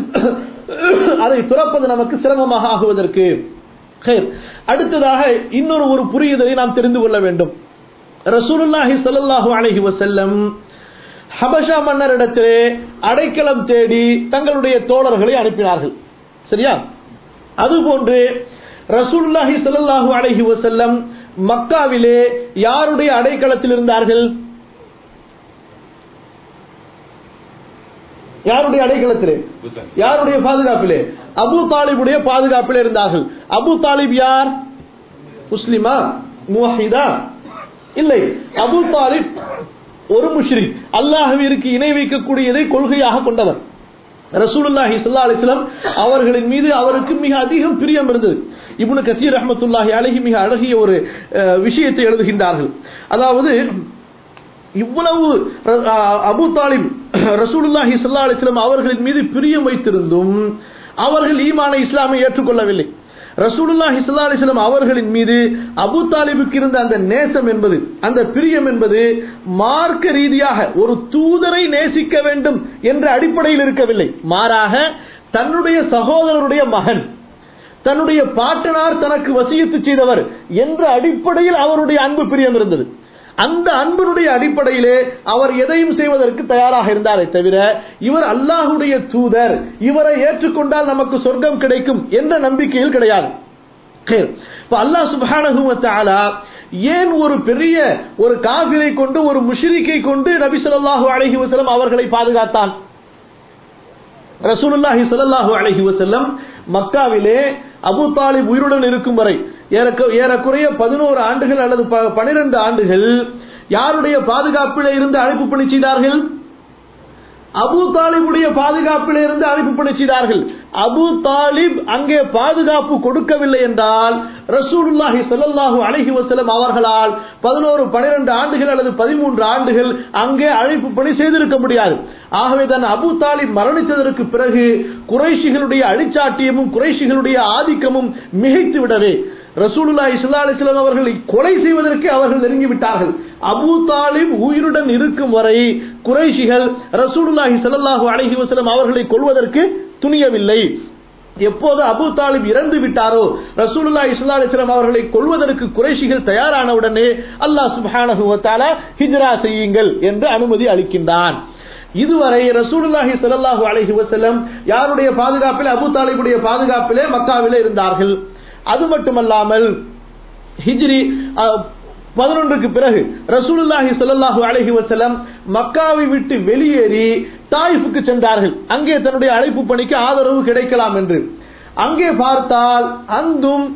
அதை துறப்பது நமக்கு சிரமமாக ஆகுவதற்கு ஹைர். அடுத்ததாக இன்னொரு ஒரு புரியுதலை நாம் தெரிந்து கொள்ள வேண்டும் ரசூலுல்லாஹி ஸல்லல்லாஹு அலைஹி வஸல்லம் ஹபஷா மன்னரிடத்திலே அடைக்கலம் தேடி தங்களுடைய தோழர்களை அனுப்பினார்கள் சரியா அதுபோன்று ரசூலுல்லாஹி ஸல்லல்லாஹு அலைஹி வஸல்லம் மக்காவிலே யாருடைய அடைக்கலத்தில் இருந்தார்கள் யாருடைய அடைக்கலத்திலே யாருடைய பாதுகாப்பிலே அபு தாலிபுடைய பாதுகாப்பிலே இருந்தார்கள் அபு தாலிப் யார் முஸ்லிமா முவஹிதா இல்லை அபு தாலிப் ஒரு முஷ்ரிக் அல்லாஹ்விற்கு இணை வைக்கக்கூடியதை கொள்கையாக கொண்டவர் ரசூலுல்லாஹி ஸல்லல்லாஹு அலைஹி வஸல்லம் அவர்களின் மீது அவருக்கு மிக அதிகம் பிரியம் இருந்தது இப்னு கத்தீர் ரஹ்மத்துல்லாஹி அலைஹி மிக அழகிய ஒரு அஹ், விஷயத்தை எழுதுகின்றார்கள் அதாவது இவ்வளவு அஹ், அபூ தாலிப் ரசூலுல்லாஹி ஸல்லல்லாஹு அலைஹி வஸல்லம் அவர்களின் மீது பிரியம் வைத்திருந்தும் அவர்கள் ஈமான இஸ்லாமை ஏற்றுக்கொள்ளவில்லை ரசூலுல்லாஹி ஸல்லல்லாஹு அலைஹி வஸல்லம் அவர்களின் மீது அபூ தாலிபுக்கு இருந்த அந்த நேசம் என்பது அந்த பிரியம் என்பது மார்க்க ரீதியாக ஒரு தூதரை நேசிக்க வேண்டும் என்ற அடிப்படையில் இருக்கவில்லை மாறாக தன்னுடைய சகோதரருடைய மகன் தன்னுடைய பாட்டனார் தனக்கு வசியத்து செய்தவர் என்ற அடிப்படையில் அவருடைய அன்பு பிரியம் இருந்தது அந்த அன்பினுடைய அடிப்படையிலே அவர் எதையும் செய்வதற்கு தயாராக இருந்தாரே தவிர இவர் அல்லாஹுடைய தூதர் இவரை ஏற்றுக்கொண்டால் நமக்கு சொர்க்கம் கிடைக்கும் என்ற நம்பிக்கையில் கிடையாது இப்ப அல்லாஹ் சுப்ஹானஹு வ தஆலா ஏன் ஒரு பெரிய ஒரு காபிரை கொண்டு ஒரு முஷ்ரிக்கை கொண்டு நபி ஸல்லல்லாஹு அலைஹி வஸல்லம் அவர்களை பாதுகாத்தான் ரசூலுல்லாஹி ஸல்லல்லாஹு அலைஹி வஸல்லம் மக்காவிலே அபூ தாலிப் உயிருடன் இருக்கும் வரை ஏறக்குறைய பதினோரு ஆண்டுகள் அல்லது பனிரெண்டு ஆண்டுகள் யாருடைய பாதுகாப்பில் இருந்து அழைப்பு பணி செய்தார்கள் அபு தாலிபுடைய பாதுகாப்பில் இருந்து அழைப்பு பணி செய்தார்கள் அபு தாலிப் அங்கே பாதுகாப்பு கொடுக்கவில்லை என்றால் ரசூலுல்லாஹி ஸல்லல்லாஹு அலைஹி வஸல்லம் அவர்களால் பதினோரு பனிரெண்டு ஆண்டுகள் அல்லது பதிமூன்று ஆண்டுகள் அங்கே அழைப்பு பணி செய்திருக்க முடியாது ஆகவே தான் அபு தாலிப் மரணித்ததற்கு பிறகு குறைஷிகளுடைய அழிச்சாட்டியமும் குறைஷிகளுடைய ஆதிக்கமும் மிகைத்து விடவே ரசூலுல்லாஹி ஸல்லல்லாஹு அலைஹி வஸல்லம் அவர்களை கொலை செய்வதற்கு அவர்கள் நெருங்கி விட்டார்கள் அபூ தாலிப் உயிருடன் இருக்கும் வரை குறைஷிகள் ரசூலுல்லாஹி ஸல்லல்லாஹு அலைஹி வஸல்லம் அவர்களை கொல்வதற்கு துணியவில்லை எப்போது அபு தாலிப் இறந்து விட்டாரோ ரசூலுல்லா இஸ்லா அலிஸ்லாம் அவர்களை கொள்வதற்கு குறைஷிகள் தயாரானவுடனே அல்லாஹ் சுப்ஹானஹு வ தஆலா ஹிஜ்ரா செய்யுங்கள் என்று அனுமதி அளிக்கின்றான் இதுவரை ரசூலுல்லாஹி ஸல்லல்லாஹு அலைஹி வஸல்லம் யாருடைய பாதுகாப்பில் அபு தாலிபுடைய பாதுகாப்பிலே மக்காவிலே இருந்தார்கள் அது மட்டுமல்லாமல் ஹிஜ்ரி பதினொன்றுக்கு பிறகு ரசூலுல்லாஹி ஸல்லல்லாஹு அலைஹி வஸல்லம் மக்காவை விட்டு வெளியேறி தாயிஃபுக்கு சென்றார்கள் அங்கே தன்னுடைய அழைப்பு பணிக்கு ஆதரவு கிடைக்கலாம் என்று அங்கே பார்த்தால் அங்கும்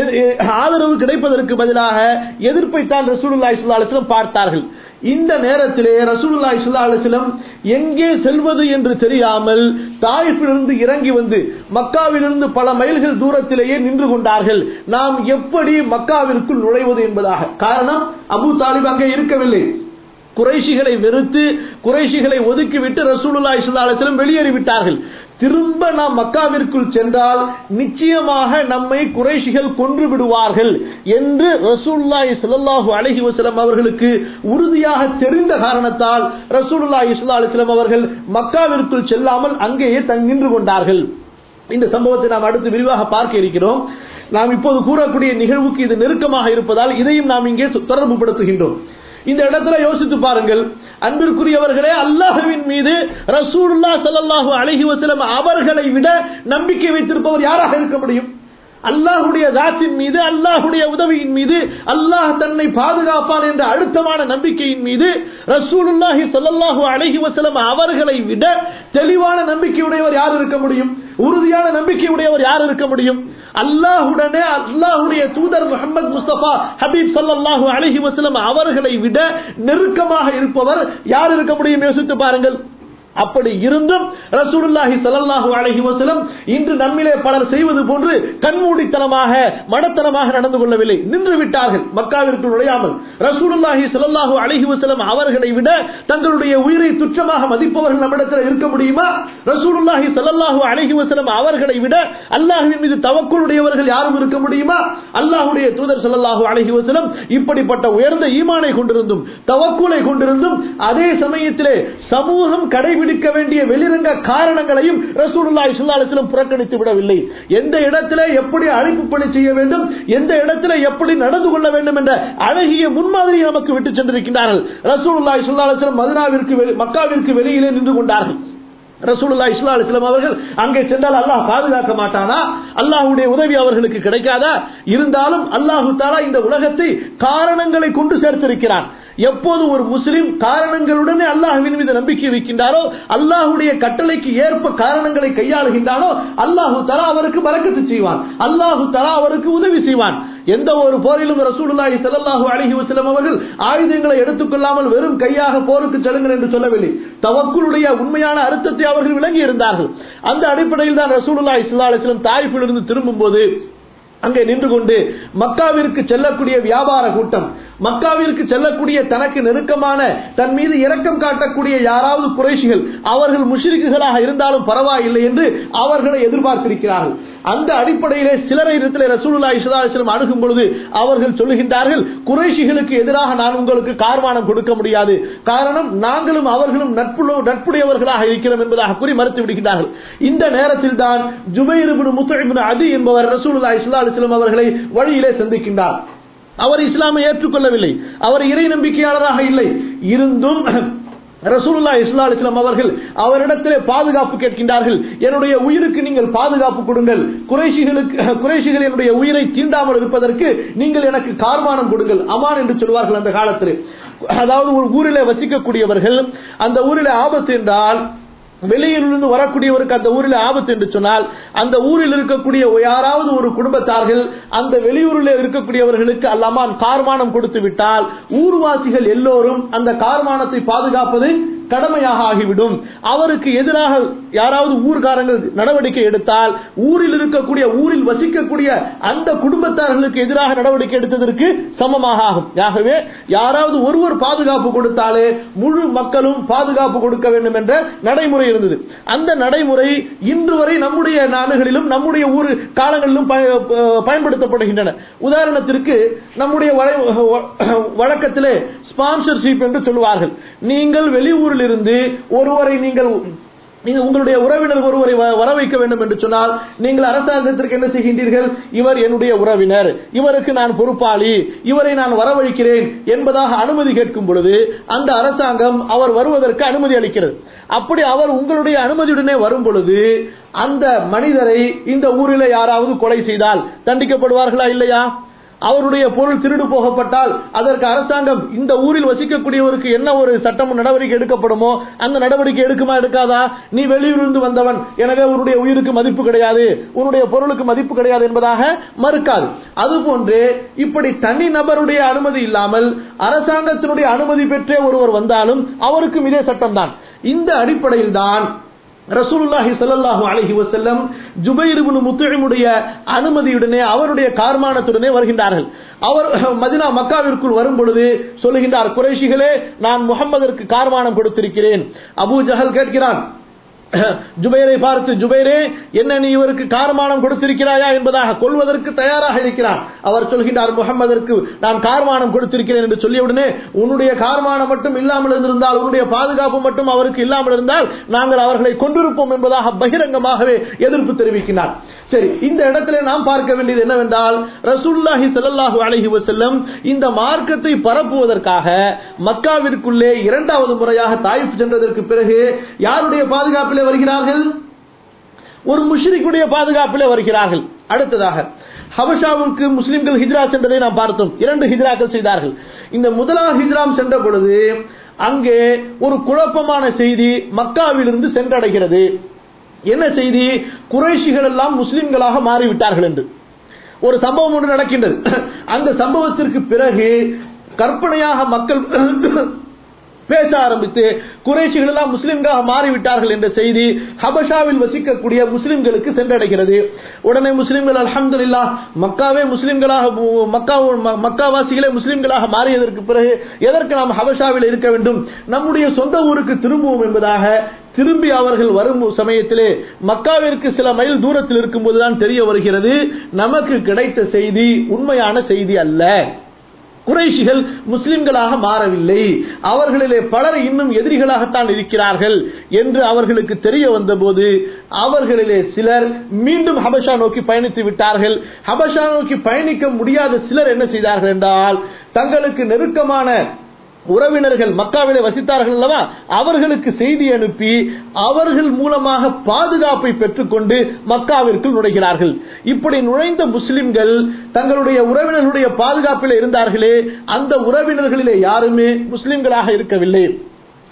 ஆதரவு கிடைப்பதற்கு பதிலாக எதிர்ப்பைத்தான் ரசூலுல்லாஹி ஸல்லல்லாஹு அலைஹி வஸல்லம் பார்த்தார்கள் இந்த நேரத்திலே ரசூலுல்லாஹி ஸல்லல்லாஹு அலைஹி வஸல்லம் எங்கே செல்வது என்று தெரியாமல் தாயிஃபிலிருந்து இறங்கி வந்து மக்காவிலிருந்து பல மைல்கள் தூரத்திலேயே நின்று கொண்டார்கள் நாம் எப்படி மக்காவிற்குள் நுழைவது என்பதாக காரணம் அபு தாலிப் அங்கே இருக்கவில்லை குறைஷிகளை வெறுத்து குறைஷிகளை ஒதுக்கிவிட்டு ரசூலுல்லாஹி ஸல்லல்லாஹு அலைஹி வஸல்லம் வெளியேறிவிட்டார்கள் திரும்ப நாம் மக்காவிற்குள் சென்றால் நிச்சயமாக நம்மை குறைஷிகள் கொன்று விடுவார்கள் என்று ரசூலுல்லாஹி ஸல்லல்லாஹு அலைஹி வஸல்லம் அவர்களுக்கு உறுதியாக தெரிந்த காரணத்தால் ரசூலுல்லாஹி ஸல்லல்லாஹு அலைஹி வஸல்லம் அவர்கள் மக்காவிற்குள் செல்லாமல் அங்கேயே தங் நின்று கொண்டார்கள் இந்த சம்பவத்தை நாம் அடுத்து விரிவாக பார்க்க இருக்கிறோம் நாம் இப்போது கூறக்கூடிய நிகழ்வுக்கு இது நெருக்கமாக இருப்பதால் இதையும் நாம் இங்கே தொடர்பு படுத்துகின்றோம் இந்த இடத்துல யோசித்து பாருங்கள் அன்பிற்குரியவர்களே அல்லாஹுவின் மீது ரசூலுல்லா ஸல்லல்லாஹு அலைஹி வஸல்லம் அவர்களை விட நம்பிக்கை வைத்திருப்பவர் யாராக இருக்க முடியும் அல்லாஹுடைய தாத்தின் மீது அல்லாஹுடைய உதவியின் மீது அல்லாஹ் தன்னை பாதுகாப்பான் என்ற அழுத்தமான நம்பிக்கையின் மீது ரசூலுல்லாஹி ஸல்லல்லாஹு அலைஹி வஸல்லம் அவர்களை விட தெளிவான நம்பிக்கையுடையவர் யார் இருக்க முடியும் உறுதியான நம்பிக்கையுடையவர் யார் இருக்க முடியும் அல்லாஹுடனே அல்லாஹுடைய தூதர் முகமது முஸ்தபா ஹபீப் ஸல்லல்லாஹு அலைஹி வஸல்லம் அவர்களை விட நெருக்கமாக இருப்பவர் யார் இருக்க முடியும் யோசித்து பாருங்கள் அப்படி இருந்தும் ரசூலுல்லாஹி ஸல்லல்லாஹு அலைஹி வஸல்லம் இன்று நம்மிலே பலர் செய்வது போன்று கண்மூடித்தனமாக மடத்தனமாக நடந்து கொள்ளவில்லை நின்று விட்டார்கள் மக்காவிற்கு நுழையாமல் ரசூலுல்லாஹி ஸல்லல்லாஹு அலைஹி வஸல்லம் அவர்களை விட தங்களுடைய உயிரை துச்சமாக மதிப்பவர்கள் நம்மிடத்தில் இருக்க முடியுமா ரசூலுல்லாஹி ஸல்லல்லாஹு அலைஹி வஸல்லம் அவர்களை விட அல்லாஹ்வின் மீது தவக்குளுடையவர்கள் யாரும் இருக்க முடியுமா அல்லாஹ்வுடைய தூதர் ஸல்லல்லாஹு அலைஹி வஸல்லம் இப்படிப்பட்ட உயர்ந்த ஈமானை கொண்டிருந்தும் தவக்குலை கொண்டிருந்தும் அதே சமயத்திலே சமூகம் கடை கடைபிடிக்க வேண்டிய வெளிரங்க காரணங்களையும் ரசூலுல்லாஹி ஸல்லல்லாஹு அலைஹி வஸல்லம் புறக்கணித்து விடவில்லை எந்த இடத்திலே எப்படி அழைப்பு பணி செய்ய வேண்டும் எந்த இடத்திலே எப்படி நடந்து கொள்ள வேண்டும் என்ற அழகிய முன்மாதிரியை நமக்கு விட்டு சென்றிருக்கிறார்கள் ரசூலுல்லாஹி ஸல்லல்லாஹு அலைஹி வஸல்லம் மதீனாவிற்கு மக்காவிற்கு வெளியிலே நின்று கொண்டார்கள் ரசூலுல்லா இஸ்லா அலிஸ்லாம் அவர்கள் அங்கே சென்றால் அல்லாஹ் பாதுகாக்க மாட்டானா அல்லாஹுடைய உதவி அவர்களுக்கு கிடைக்காதா இருந்தாலும் அல்லாஹு தாலா இந்த உலகத்தை காரணங்களை கொண்டு சேர்த்திருக்கிறான் எப்போது ஒரு முஸ்லிம் காரணங்களுடனே அல்லாஹுவின் மீது நம்பிக்கை வைக்கின்றாரோ அல்லாஹுடைய கட்டளைக்கு ஏற்ப காரணங்களை கையாளுகின்றானோ அல்லாஹு தலா அவருக்கு பறக்கத்து செய்வான் அல்லாஹு தலா அவருக்கு உதவி செய்வான் எந்த ஒரு போரிலும் ரசூலுல்லாஹி ஸல்லல்லாஹு அலைஹி வஸல்லம் அவர்கள் ஆயுதங்களை எடுத்துக்கொள்ளாமல் வெறும் கையாக போருக்கு செல்லுங்கள் என்று சொல்லவில்லை தவக்குளுடைய உண்மையான அர்த்தத்தை அவர்கள் விளங்கி இருந்தார்கள் அந்த அடிப்படையில் தான் ரசூலுல்லாஹி ஸல்லல்லாஹு அலைஹி வஸல்லம் தாயிஃபிலிருந்து திரும்பும்போது அங்கே நின்று கொண்டு மக்காவிற்கு செல்லக்கூடிய வியாபார கூட்டம் மக்காவிற்கு செல்லக்கூடிய தனக்கு நெருக்கமான தன் மீது இரக்கம் காட்டக்கூடிய யாராவது குறைஷிகள் அவர்கள் முஷ்ரிக்குகளாக இருந்தாலும் பரவாயில்லை என்று அவர்களை எதிர்பார்த்திருக்கிறார்கள் அந்த அடிப்படையிலே சிலரை இடத்திலே ரசூலுல்லா இஸ்லாஸ்லம் அணுகும் பொழுது அவர்கள் சொல்லுகின்றார்கள் குறைஷிகளுக்கு எதிராக நான் உங்களுக்கு கார்மானம் கொடுக்க முடியாது காரணம் நாங்களும் அவர்களும் நட்பு நட்புடையவர்களாக இருக்கிறோம் என்பதாக கூறி மறுத்து விடுகிறார்கள் இந்த நேரத்தில் தான் ஜுபைர் முத்து அதி என்பவர் ரசூலுல்லா இஸ்லா அலிஸ்லாம் அவர்களை வழியிலே சந்திக்கின்றார் அவர் இஸ்லாமை ஏற்றுக்கொள்ளவில்லை அவர் இறை நம்பிக்கையாளராக இல்லை இருந்தும் ரசூலுல்லா இஸ்லா அலிஸ்லாம் அவர்கள் அவரிடத்திலே பாதுகாப்பு கேட்கின்றார்கள் என்னுடைய உயிருக்கு நீங்கள் பாதுகாப்பு கொடுங்கள் குறைஷிகளுக்கு குறைஷிகள் என்னுடைய உயிரை தீண்டாமல் இருப்பதற்கு நீங்கள் எனக்கு கார்மானம் கொடுங்கள் அமான் என்று சொல்வார்கள் அந்த காலத்தில் அதாவது ஒரு ஊரிலே வசிக்கக்கூடியவர்கள் அந்த ஊரிலே ஆபத்து என்றால் வெளியிலிருந்து வரக்கூடியவருக்கு அந்த ஊரில் ஆபத்து என்று சொன்னால் அந்த ஊரில் இருக்கக்கூடிய யாராவது ஒரு குடும்பத்தார்கள் அந்த வெளியூரில் இருக்கக்கூடியவர்களுக்கு அல்லாமான் கார்மானம் கொடுத்து விட்டால் ஊர்வாசிகள் எல்லோரும் அந்த கார்மானத்தை பாதுகாப்பது கடமையாக ஆகிவிடும் அவருக்கு எதிராக யாராவது ஊர்காரங்கள் நடவடிக்கை எடுத்தால் ஊரில் இருக்கக்கூடிய ஊரில் வசிக்கக்கூடிய அந்த குடும்பத்தார்களுக்கு எதிராக நடவடிக்கை எடுத்ததற்கு சமமாக ஆகும் ஆகவே யாராவது ஒருவர் பாதுகாப்பு கொடுத்தாலே முழு மக்களும் பாதுகாப்பு கொடுக்க வேண்டும் என்ற நடைமுறை இருந்தது அந்த நடைமுறை இன்று வரை நம்முடைய நாடுகளிலும் நம்முடைய ஊர் காலங்களிலும் பயன்படுத்தப்படுகின்றன உதாரணத்திற்கு நம்முடைய வழக்கத்திலே ஸ்பான்சர்ஷிப் என்று சொல்லுவார்கள் நீங்கள் வெளியூரில் இருந்து ஒருவரை நீங்கள் நீங்க உங்களுடைய உறவினர் ஒருவரை வர வைக்க வேண்டும் என்று சொன்னால் நீங்கள் அரசாங்கத்திற்கு என்ன செய்கின்றீர்கள் இவர் என்னுடைய உறவினர் இவருக்கு நான் பொறுப்பாளி இவரை நான் வரவழைக்கிறேன் என்பதாக அனுமதி கேட்கும் பொழுது அந்த அரசாங்கம் அவர் வருவதற்கு அனுமதி அளிக்கிறது அப்படி அவர் உங்களுடைய அனுமதியுடனே வரும் பொழுது அந்த மனிதரை இந்த ஊரில் யாராவது கொலை செய்தால் தண்டிக்கப்படுவார்களா இல்லையா அவருடைய பொருள் திருடு போகப்பட்டால் அதற்கு அரசாங்கம் இந்த ஊரில் வசிக்கக்கூடியவருக்கு என்ன ஒரு சட்டம் நடவடிக்கை எடுக்கப்படுமோ அந்த நடவடிக்கை எடுக்குமா எடுக்காதா நீ வெளியூரிலிருந்து வந்தவன் எனவே உன்னுடைய உயிருக்கு மதிப்பு கிடையாது உன்னுடைய பொருளுக்கு மதிப்பு கிடையாது என்பதாக மறுக்காது அதுபோன்று இப்படி தனி நபருடைய அனுமதி இல்லாமல் அரசாங்கத்தினுடைய அனுமதி பெற்றே ஒருவர் வந்தாலும் அவருக்கும் இதே சட்டம் தான் இந்த அடிப்படையில் தான் ரசூலுல்லாஹி ஸல்லல்லாஹு அலைஹி வஸல்லம் ஜுபைர் இப்னு முத்இமுடைய அனுமதியுடனே அவருடைய கார்மானத்துடனே வருகின்றார்கள் அவர் மதினா மக்காவிற்குள் வரும் பொழுது சொல்லுகின்றார் குறைஷிகளே நான் முகம்மதற்கு கார்மானம் கொடுத்திருக்கிறேன் அபூ ஜஹல் கேட்கிறான் ஜுபைரை பார்த்து ஜுபைரே என்ன நீ இவருக்கு கார்மானம் கொடுத்திருக்கிறாயா என்பதாக கொள்வதற்கு தயாராக இருக்கிறான் அவர் சொல்கின்றார் முகம்மதற்கு நான் கார்மானம் கொடுத்திருக்கிறேன் என்று சொல்லியவுடனே உன்னுடைய கார்மானம் மட்டும் இல்லாமல் இருந்திருந்தால் உன்னுடைய பாதுகாப்பு மட்டும் அவருக்கு இல்லாமல் இருந்தால் நாங்கள் அவர்களை கொண்டிருப்போம் என்பதாக பகிரங்கமாகவே எதிர்ப்பு தெரிவிக்கிறார் சரி இந்த இடத்துல நாம் பார்க்க வேண்டியது என்னவென்றால் ரசூல்லாஹி ஸல்லல்லாஹு அலைஹி வஸல்லம் இந்த மார்க்கத்தை பரப்புவதற்காக மக்காவிற்குள்ளே இரண்டாவது முறையாக தாயிப் சென்றதற்கு பிறகு யாருடைய பாதுகாப்பிலே வருகிறார்கள் ஒரு முஷ்ரிக்குடைய பாதுகாப்பிலே வருகிறார்கள் அடுத்ததாக ஹபஷாவுக்கு முஸ்லிம்கள் ஹிஜ்ரா சென்றதை நாம் பார்த்தோம் இரண்டு ஹிஜ்ராக்கள் செய்தார்கள் இந்த முதலாம் ஹிஜ்ராம் சென்ற பொழுது அங்கே ஒரு குழப்பமான செய்தி மக்காவிலிருந்து சென்றடைகிறது என்ன செய்தி குறைஷிகள் எல்லாம் முஸ்லிம்களாக மாறிவிட்டார்கள் என்று ஒரு சம்பவம் ஒன்று நடக்கின்றது அந்த சம்பவத்திற்கு பிறகு கற்பனையாக மக்கள் பேச ஆரம்பித்து குறைஷிகள் எல்லாம் முஸ்லிம்களாக மாறிவிட்டார்கள் என்ற செய்தி ஹபஷாவில் வசிக்கக்கூடிய முஸ்லிம்களுக்கு சென்றடைகிறது உடனே முஸ்லிம்கள் அலமதுல்லா மக்காவே முஸ்லிம்களாக மக்கா மக்காவாசிகளே முஸ்லிம்களாக மாறியதற்கு பிறகு எதற்கு நாம் ஹபஷாவில் இருக்க வேண்டும் நம்முடைய சொந்த ஊருக்கு திரும்புவோம் என்பதாக திரும்பி அவர்கள் வரும் சமயத்திலே மக்காவிற்கு சில மைல் தூரத்தில் இருக்கும்போதுதான் தெரிய வருகிறது நமக்கு கிடைத்த செய்தி உண்மையான செய்தி அல்ல குறைஷிகள் முஸ்லிம்களாக மாறவில்லை அவர்களிலே பலர் இன்னும் எதிரிகளாகத்தான் இருக்கிறார்கள் என்று அவர்களுக்கு தெரிய வந்தபோது அவர்களிலே சிலர் மீண்டும் ஹபஷா நோக்கி பயணித்து விட்டார்கள் ஹபஷா நோக்கி பயணிக்க முடியாத சிலர் என்ன செய்தார்கள் என்றால் தங்களுக்கு நெருக்கமான உறவினர்கள் மக்காவிலே வசித்தார்கள் அல்லவா அவர்களுக்கு செய்தி அனுப்பி அவர்கள் மூலமாக பாதுகாப்பை பெற்றுக்கொண்டு மக்காவிற்குள் நுழைகிறார்கள் இப்படி நுழைந்த முஸ்லிம்கள் தங்களுடைய உறவினர்களுடைய பாதுகாப்பில் இருந்தார்களே அந்த உறவினர்களிலே யாருமே முஸ்லிம்களாக இருக்கவில்லை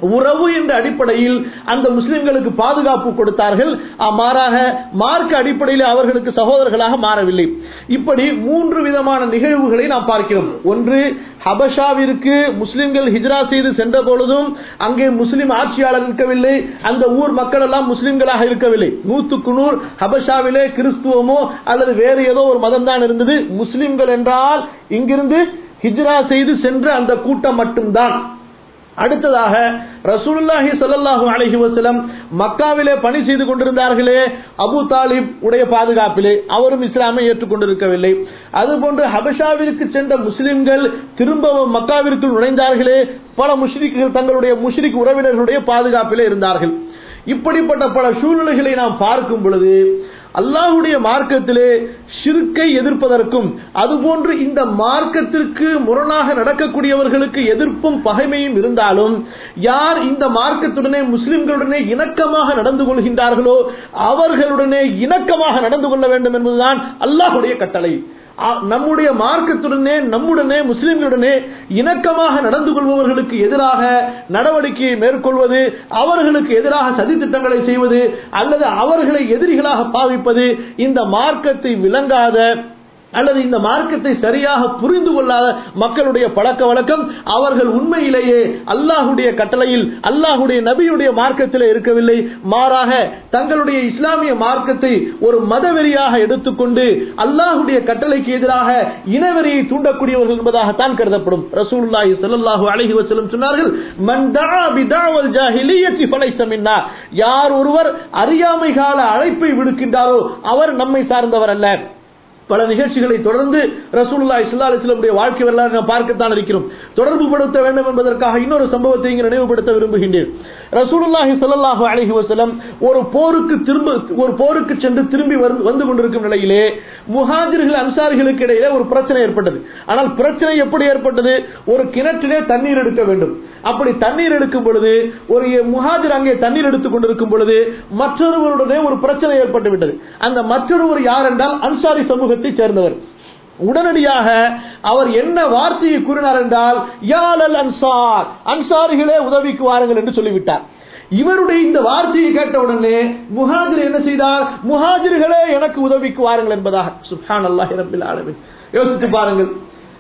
உறவு என்ற அடிப்படையில் அந்த முஸ்லிம்களுக்கு பாதுகாப்பு கொடுத்தார்கள் மாறாக மார்க்க அடிப்படையில் அவர்களுக்கு சகோதரர்களாக மாறவில்லை இப்படி மூன்று விதமான நிகழ்வுகளை நாம் பார்க்கிறோம் ஒன்று ஹபஷாவிற்கு முஸ்லிம்கள் ஹிஜ்ரா செய்து சென்ற பொழுதும் அங்கே முஸ்லிம் ஆட்சியாளர் இருக்கவில்லை அந்த ஊர் மக்கள் எல்லாம் முஸ்லிம்களாக இருக்கவில்லை நூத்துக்கு நூறு ஹபஷாவிலே கிறிஸ்துவமோ அல்லது வேறு ஏதோ ஒரு மதம் தான் இருந்தது முஸ்லிம்கள் என்றால் இங்கிருந்து ஹிஜ்ரா செய்து சென்ற அந்த கூட்டம் மட்டும்தான் அடுத்ததாக ரசூலுல்லாஹி ஸல்லல்லாஹு அலைஹி வஸல்லம் மக்காவிலே பணி செய்து கொண்டிருந்தார்களே அபு தாலிப் உடைய பாதுகாப்பிலே அவரும் இஸ்லாமை ஏற்றுக்கொண்டிருக்கவில்லை அதுபோன்று ஹபஷாவிற்கு சென்ற முஸ்லிம்கள் திரும்ப மக்காவிற்குள் நுழைந்தார்களே பல முஷ்ரிக்குகள் தங்களுடைய முஷ்ரிக் உறவினர்களுடைய பாதுகாப்பிலே இருந்தார்கள் இப்படிப்பட்ட பல சூழ்நிலைகளை நாம் பார்க்கும் பொழுது அல்லாஹுடைய மார்க்கத்திலே ஷிர்கை எதிர்ப்பதற்கும் அதுபோன்று இந்த மார்க்கத்திற்கு முரணாக நடக்கக்கூடியவர்களுக்கு எதிர்ப்பும் பகைமையும் இருந்தாலும் யார் இந்த மார்க்கத்துடனே முஸ்லிம்களுடனே இணக்கமாக நடந்து கொள்கின்றார்களோ அவர்களுடனே இணக்கமாக நடந்து கொள்ள வேண்டும் என்பதுதான் அல்லாஹுடைய கட்டளை நம்முடைய மார்க்கத்துடனே நம்முடனே முஸ்லிம்களுடனே இணக்கமாக நடந்து கொள்பவர்களுக்கு எதிராக நடவடிக்கையை மேற்கொள்வது அவர்களுக்கு எதிராக சதித்திட்டங்களை செய்வது அல்லது அவர்களை எதிரிகளாக பாவிப்பது இந்த மார்க்கத்தை விளங்காத அல்லது இந்த மார்க்கத்தை சரியாக புரிந்து கொள்ளாத மக்களுடைய பழக்க வழக்கம் அவர்கள் உண்மையிலேயே அல்லாஹுடைய கட்டளையில் அல்லாஹுடைய நபியுடைய மார்க்கத்தில் இருக்கவில்லை மாறாக தங்களுடைய இஸ்லாமிய மார்க்கத்தை ஒரு மதவெறியாக எடுத்துக்கொண்டு அல்லாஹுடைய கட்டளைக்கு எதிராக இனவெறியை தூண்டக்கூடியவர்கள் என்பதாகத்தான் கருதப்படும் ரசூலுல்லாஹி ஸல்லல்லாஹு அலைஹி வஸல்லம் சொன்னார்கள் மன் தஆ பிதஅவல் ஜாஹிலிய்யத்தி ஃபலைஸ மின்னா யார் ஒருவர் அறியாமை கால அழைப்பை விடுக்கின்றாரோ அவர் நம்மை சார்ந்தவர் அல்ல பல நிகழ்ச்சிகளை தொடர்ந்து ரசூலுல்லா இஸ்லா அலிஸ்லமுடைய வாழ்க்கை வரலாறு நாம் பார்க்கத்தான் இருக்கிறோம் தொடர்பு படுத்த வேண்டும் என்பதற்காக இன்னொரு சம்பவத்தை இங்கு நினைவுபடுத்த விரும்புகின்றேன் ரசூலுல்லாஹி ஸல்லல்லாஹு அலைஹி வஸல்லம் ஒரு போருக்கு திரும்ப ஒரு போருக்கு சென்று திரும்பி வந்து கொண்டிருக்கும் நிலையிலே முஹாஜிர்கள் அன்சாரிகளுக்கு இடையிலே ஒரு பிரச்சனை ஏற்பட்டது ஆனால் பிரச்சனை எப்படி ஏற்பட்டது ஒரு கிணற்றிலே தண்ணீர் எடுக்க வேண்டும் அப்படி தண்ணீர் எடுக்கும் பொழுது ஒரு முஹாஜிர் அங்கே தண்ணீர் எடுத்துக் கொண்டிருக்கும் பொழுது மற்றொருவருடனே ஒரு பிரச்சனை ஏற்பட்டு விட்டது அந்த மற்றொருவர் யார் என்றால் அன்சாரி சமூகத்தை சேர்ந்தவர் உடனடியாக அவர் என்ன வார்த்தையை கூறினார் என்றால் யாழல் அன்சார் அன்சாரிகளே உதவிக்கு வாருங்கள் என்று சொல்லிவிட்டார் இவருடைய இந்த வார்த்தையை கேட்ட உடனே முஹாஜிர் என்ன செய்தார் முஹாஜிர்களே எனக்கு உதவிக்கு வாருங்கள் என்பதாக சுஹான் அல்லாஹி ரபில் ஆலமின் யோசித்து பாருங்கள்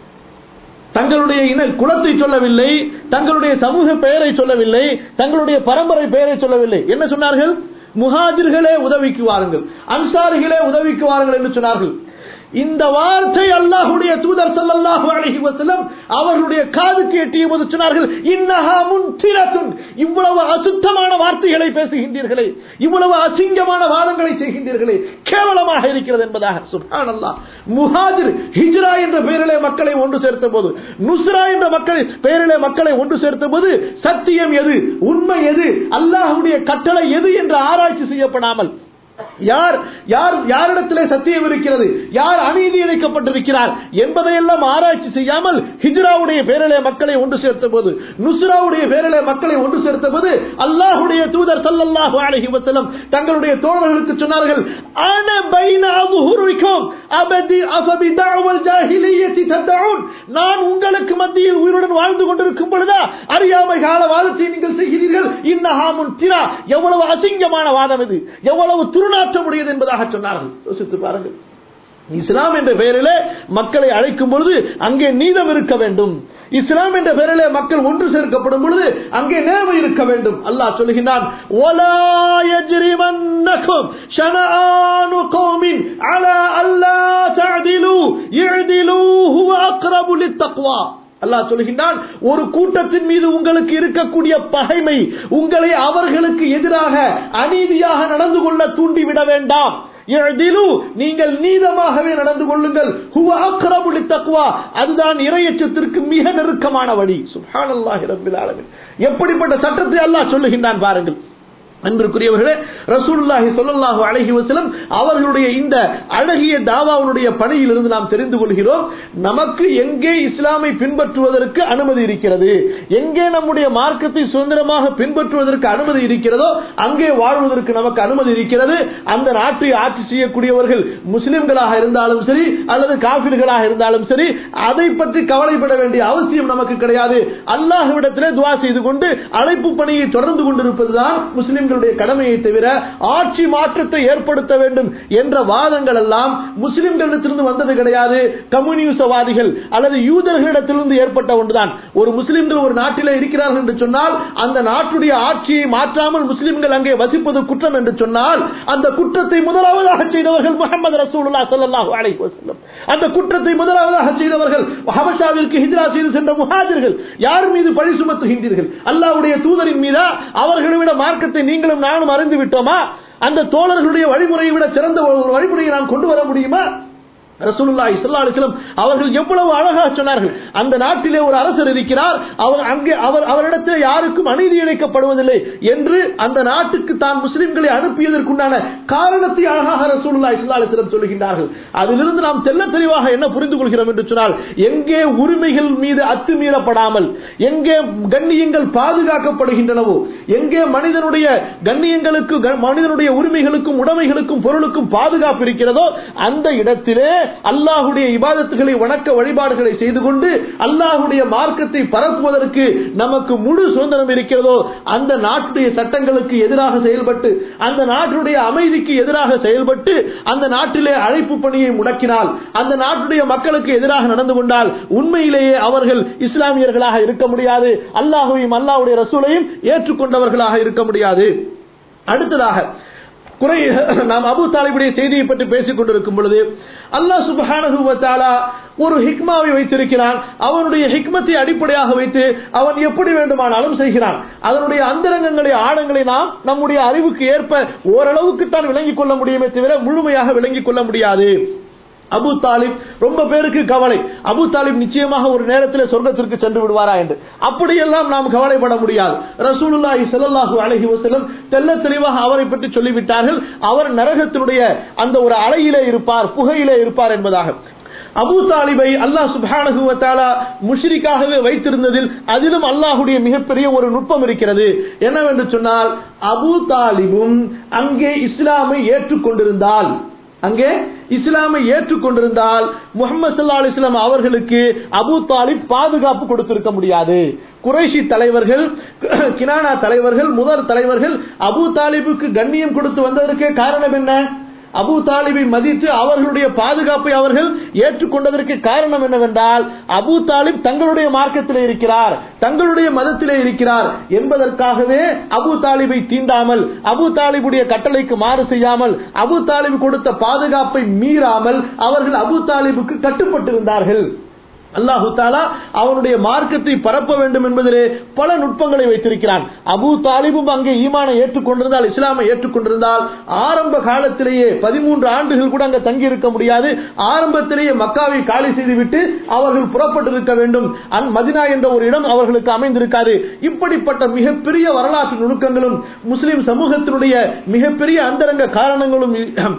தங்களுடைய இன குலத்தை சொல்லவில்லை தங்களுடைய சமூக பெயரை சொல்லவில்லை தங்களுடைய பரம்பரை பெயரை சொல்லவில்லை என்ன சொன்னார்கள் முஹாஜிர்களே உதவிக்கு வாருங்கள் அன்சாரிகளே உதவிக்கு வாருங்கள் என்று சொன்னார்கள் இந்த வார்த்தை அல்லாஹுடைய தூதர் சல்லல்லாஹு அலைஹி வஸல்லம் அவர்களுடைய காதுக்கு எட்டிய போது சொன்னார்கள் இன்னஹா முன்திரத்துன் இவ்வளவு அசுத்தமான வார்த்தைகளை பேசுகின்றீர்களே இவ்வளவு அசிங்கமான வாதங்களை செய்கின்றீர்களே கேவலமாக இருக்கிறது என்பதாக சுப்ஹானல்லாஹ் முஹாஜிர் ஹிஜ்ரா என்ற பெயரிலே மக்களை ஒன்று சேர்த்த போது நுஸ்ரா என்ற மக்களை பெயரிலே மக்களை ஒன்று சேர்த்த போது சத்தியம் எது உண்மை எது அல்லாஹுடைய கட்டளை எது என்று ஆராய்ச்சி செய்யப்படாமல் யார் யார் யாரிடத்திலே சத்தியம் இருக்கிறது யார் அநீதி இழைக்கப்பட்டிருக்கிறார் என்பதையெல்லாம் ஆராய்ச்சி செய்யாமல் ஹிஜ்ராவுடைய பேரிலே மக்களை ஒன்று சேர்த்த போது நுஸ்ராவுடைய பேரிலே மக்களை ஒன்று சேர்த்த போது அல்லாஹுடைய தூதர் சல்லல்லாஹு அலைஹி வஸல்லம் தங்களுடைய தோழர்களுக்கு சொன்னார்கள் அன பைன அதுஹுரிக்கும் அபதி அஃபபி தஅவல் ஜாஹிலிய்யத்தி ததஊன் நான் உங்களுக்கு மத்தியில் உயிருடன் வாழ்ந்து கொண்டிருக்கும் பொழுதா அறியாமை கால வாதத்தை நீங்கள் செய்கிறீர்கள் இன்னஹாமுன் திரா எவ்வளவு அசிங்கமான வாதம் இது எவ்வளவு துருநாற்றம் உடையது என்பதாக சொன்னார்கள் யோசித்து பாருங்கள் இஸ்லாம் என்ற பெயரிலே மக்களை அழைக்கும் பொழுது அங்கே நீதம் இருக்க வேண்டும் இஸ்லாம் என்ற பெயரிலே மக்கள் ஒன்று சேர்க்கப்படும் பொழுது அங்கே நேர்மை இருக்க வேண்டும் அல்லாஹ் சொல்லுகின்றான் ஒலா يجرمنكم شنآن قوم على ألا تعدلوا اعدلوا هو أقرب للتقوى அல்லாஹ் சொல்கின்றான் ஒரு கூட்டத்தின் மீது உங்களுக்கு இருக்கக்கூடிய பகைமை உங்களை அவர்களுக்கு எதிராக அநீதியாக நடந்து கொள்ள தூண்டிவிட வேண்டாம் நீங்கள் நீதமாகவே நடந்து கொள்ளுங்கள் அதுதான் இறையச்சத்திற்கு மிக நெருக்கமான வழி சுஹான் அல்லாஹி ரபில் ஆலமின் எப்படிப்பட்ட சட்டத்தை அல்லாஹ் சொல்லுகின்றான் பாருங்கள் அன்பிற்குரியவர்களே ரசூலுல்லாஹி ஸல்லல்லாஹு அலைஹி வஸல்லம் அவர்களுடைய இந்த அழகிய தாவாவுடைய பணியிலிருந்து நாம் தெரிந்து கொள்கிறோம் நமக்கு எங்கே இஸ்லாமை பின்பற்றுவதற்கு அனுமதி இருக்கிறது எங்கே நம்முடைய மார்க்கத்தை சுதந்திரமாக பின்பற்றுவதற்கு அனுமதி இருக்கிறதோ அங்கே வாழ்வதற்கு நமக்கு அனுமதி இருக்கிறது அந்த நாட்டை ஆட்சி செய்யக்கூடியவர்கள் முஸ்லிம்களாக இருந்தாலும் சரி அல்லது காபிர்களாக இருந்தாலும் சரி அதை பற்றி கவலைப்பட வேண்டிய அவசியம் நமக்கு கிடையாது அல்லாஹ்விடத்திலே துவா செய்து கொண்டு அழைப்பு பணியை தொடர்ந்து கொண்டிருப்பதுதான் முஸ்லிம்களுடைய கடமையை தவிர ஆட்சி மாற்றத்தை ஏற்படுத்த வேண்டும் என்ற வாதங்கள் எல்லாம் முஸ்லிம்களிடத்திலிருந்து வந்தது கிடையாது கம்யூனிசவாதிகள் அல்லது யூதர்களிடத்திலிருந்து ஏற்பட்ட ஒன்றுதான் ஒரு முஸ்லிம்கள் ஒரு நாட்டிலே இருக்கிறார்கள் என்று சொன்னால் அந்த நாட்டுடைய ஆட்சியை மாற்றாமல் முஸ்லிம்கள் அங்கே வசிப்பது குற்றம் என்று சொன்னால் அந்த குற்றத்தை முதலாவதாக செய்தவர்கள் முகமது ரசூலுல்லாஹ் ஸல்லல்லாஹு அலைஹி வஸல்லம் அந்த குற்றத்தை முதலாவதாக செய்தவர்கள் ஹபஷாவிற்கு ஹிஜ்ரா செய்து சென்ற முஹாஜிர்கள் யார் மீது பழி சுமத்துகின்றீர்கள் அல்லாஹ்வுடைய தூதரின் மீதா அவர்களை விட மார்க்கத்தை நீங்களும் நானும் அறிந்து விட்டோமா அந்த தோழர்களுடைய வழிமுறையை விட சிறந்த ஒரு வழிமுறையை நாம் கொண்டு வர முடியுமா ரசூலுல்லாஹி ஸல்லல்லாஹு அலைஹி வஸல்லம் அவர்கள் எவ்வளவு அழகாக சொன்னார்கள் அந்த நாட்டிலே ஒரு அரசர் இருக்கிறார் அவர் அங்கே அவர் அவரிடத்தில் யாருக்கும் அநீதி இழைக்கப்படுவதில்லை என்று அந்த நாட்டுக்கு தான் முஸ்லிம்களை அனுப்பியதற்குண்டான காரணத்தை அழகாக ரசூலுல்லாஹி ஸல்லல்லாஹு அலைஹி வஸல்லம் சொல்லுகின்றார்கள் அதிலிருந்து நாம் தெல்ல தெளிவாக என்ன புரிந்து கொள்கிறோம் என்று சொன்னால் எங்கே உரிமைகள் மீது அத்துமீறப்படாமல் எங்கே கண்ணியங்கள் பாதுகாக்கப்படுகின்றனவோ எங்கே மனிதனுடைய கண்ணியங்களுக்கு க- மனிதனுடைய உரிமைகளுக்கும் உடைமைகளுக்கும் பொருளுக்கும் பாதுகாப்பு இருக்கிறதோ அந்த இடத்திலே அல்லாஹுடைய இபாதத்துகளை வணக்க வழிபாடுகளை செய்து கொண்டு அல்லாஹுடைய மார்க்கத்தை பரப்புவதற்கு நமக்கு முழு சுதந்திரம் இருக்கிறதோ அந்த நாட்டுடைய சட்டங்களுக்கு எதிராக செயல்பட்டு அந்த நாட்டுடைய அமைதிக்கு எதிராக செயல்பட்டு அந்த நாட்டிலே அழைப்பு பணியை முடக்கினால் அந்த நாட்டுடைய மக்களுக்கு எதிராக நடந்து கொண்டால் உண்மையிலேயே அவர்கள் இஸ்லாமியர்களாக இருக்க முடியாது அல்லாஹுவையும் அல்லாஹுடைய ரசூலையும் ஏற்றுக்கொண்டவர்களாக இருக்க முடியாது அடுத்ததாக குறை நாம் அபு தாலிபுடைய செய்தியை பற்றி பேசிக் கொண்டிருக்கும் பொழுது அல்லாஹ் சுப்ஹானஹு வ தஆலா ஒரு ஹிக்மாவை வைத்திருக்கிறான் அவனுடைய ஹிக்மத்தை அடிப்படையாக வைத்து அவன் எப்படி வேண்டுமானாலும் செய்கிறான் அதனுடைய அந்தரங்கங்களை ஆழங்களை நாம் நம்முடைய அறிவுக்கு ஏற்ப ஓரளவுக்கு தான் விளங்கிக் கொள்ள முடியுமே தவிர முழுமையாக விளங்கிக் கொள்ள முடியாது அபு தாலிப் ரொம்ப பேருக்கு கவலை அபு தாலிப் நிச்சயமாக ஒரு நேரத்தில் சொர்க்கத்திற்கு சென்று விடுவாரா என்று அப்படியெல்லாம் நாம் கவலைப்பட முடியாது ரசூலுல்லாஹி ஸல்லல்லாஹு அலைஹி வஸல்லம் தெள்ள தெளிவாக அவரை பற்றி சொல்லிவிட்டார்கள் அவர் நரகத்தினுடைய அந்த ஒரு அலையிலே இருப்பார் புகையிலே இருப்பார் என்பதாக அபு தாலிபை அல்லாஹ் சுப்ஹானஹு வ தஆலா முஷ்ரிக்காகவே வைத்திருந்ததில் அதிலும் அல்லாஹ்வுடைய மிகப்பெரிய ஒரு நுட்பம் இருக்கிறது என்னவென்று சொன்னால் அபு தாலிபும் அங்கே இஸ்லாமை ஏற்றுக்கொண்டிருந்தால் அங்கே இஸ்லாமை ஏற்றுக்கொண்டிருந்தால் முகமது சல்லா அலிஸ்லாம் அவர்களுக்கு அபு தாலிப் பாதுகாப்பு கொடுத்திருக்க முடியாது குறைஷி தலைவர்கள் கினானா தலைவர்கள் முதல் தலைவர்கள் அபு தாலிபுக்கு கண்ணியம் கொடுத்து வந்ததற்கு காரணம் என்ன அபு தாலிபை மதித்து அவர்களுடைய பாதுகாப்பை அவர்கள் ஏற்றுக்கொண்டதற்கு காரணம் என்னவென்றால் அபு தாலிப் தங்களுடைய மார்க்கத்திலே இருக்கிறார் தங்களுடைய மதத்திலே இருக்கிறார் என்பதற்காகவே அபு தாலிபை தீண்டாமல் அபு தாலிபுடைய கட்டளைக்கு மாறு செய்யாமல் அபு தாலிப் கொடுத்த பாதுகாப்பை மீறாமல் அவர்கள் அபு தாலிபுக்கு கட்டுப்பட்டிருந்தார்கள் அல்லாஹு தாலா அவனுடைய மார்க்கத்தை பரப்ப வேண்டும் என்பதிலே பல நுட்பங்களை வைத்திருக்கிறான் அபு தாலிபும் அங்கே ஈமானை ஏற்றுக்கொண்டிருந்தால் இஸ்லாமை ஏற்றுக்கொண்டிருந்தால் ஆரம்ப காலத்திலேயே பதிமூன்று ஆண்டுகள் கூட அங்கே தங்கி இருக்க முடியாது ஆரம்பத்திலேயே மக்காவை காலி செய்துவிட்டு அவர்கள் புறப்பட்டிருக்க வேண்டும் அந் மதினா என்ற ஒரு இடம் அவர்களுக்கு அமைந்திருக்காது இப்படிப்பட்ட மிகப்பெரிய வரலாற்று நுணுக்கங்களும் முஸ்லிம் சமூகத்தினுடைய மிகப்பெரிய அந்தரங்க காரணங்களும்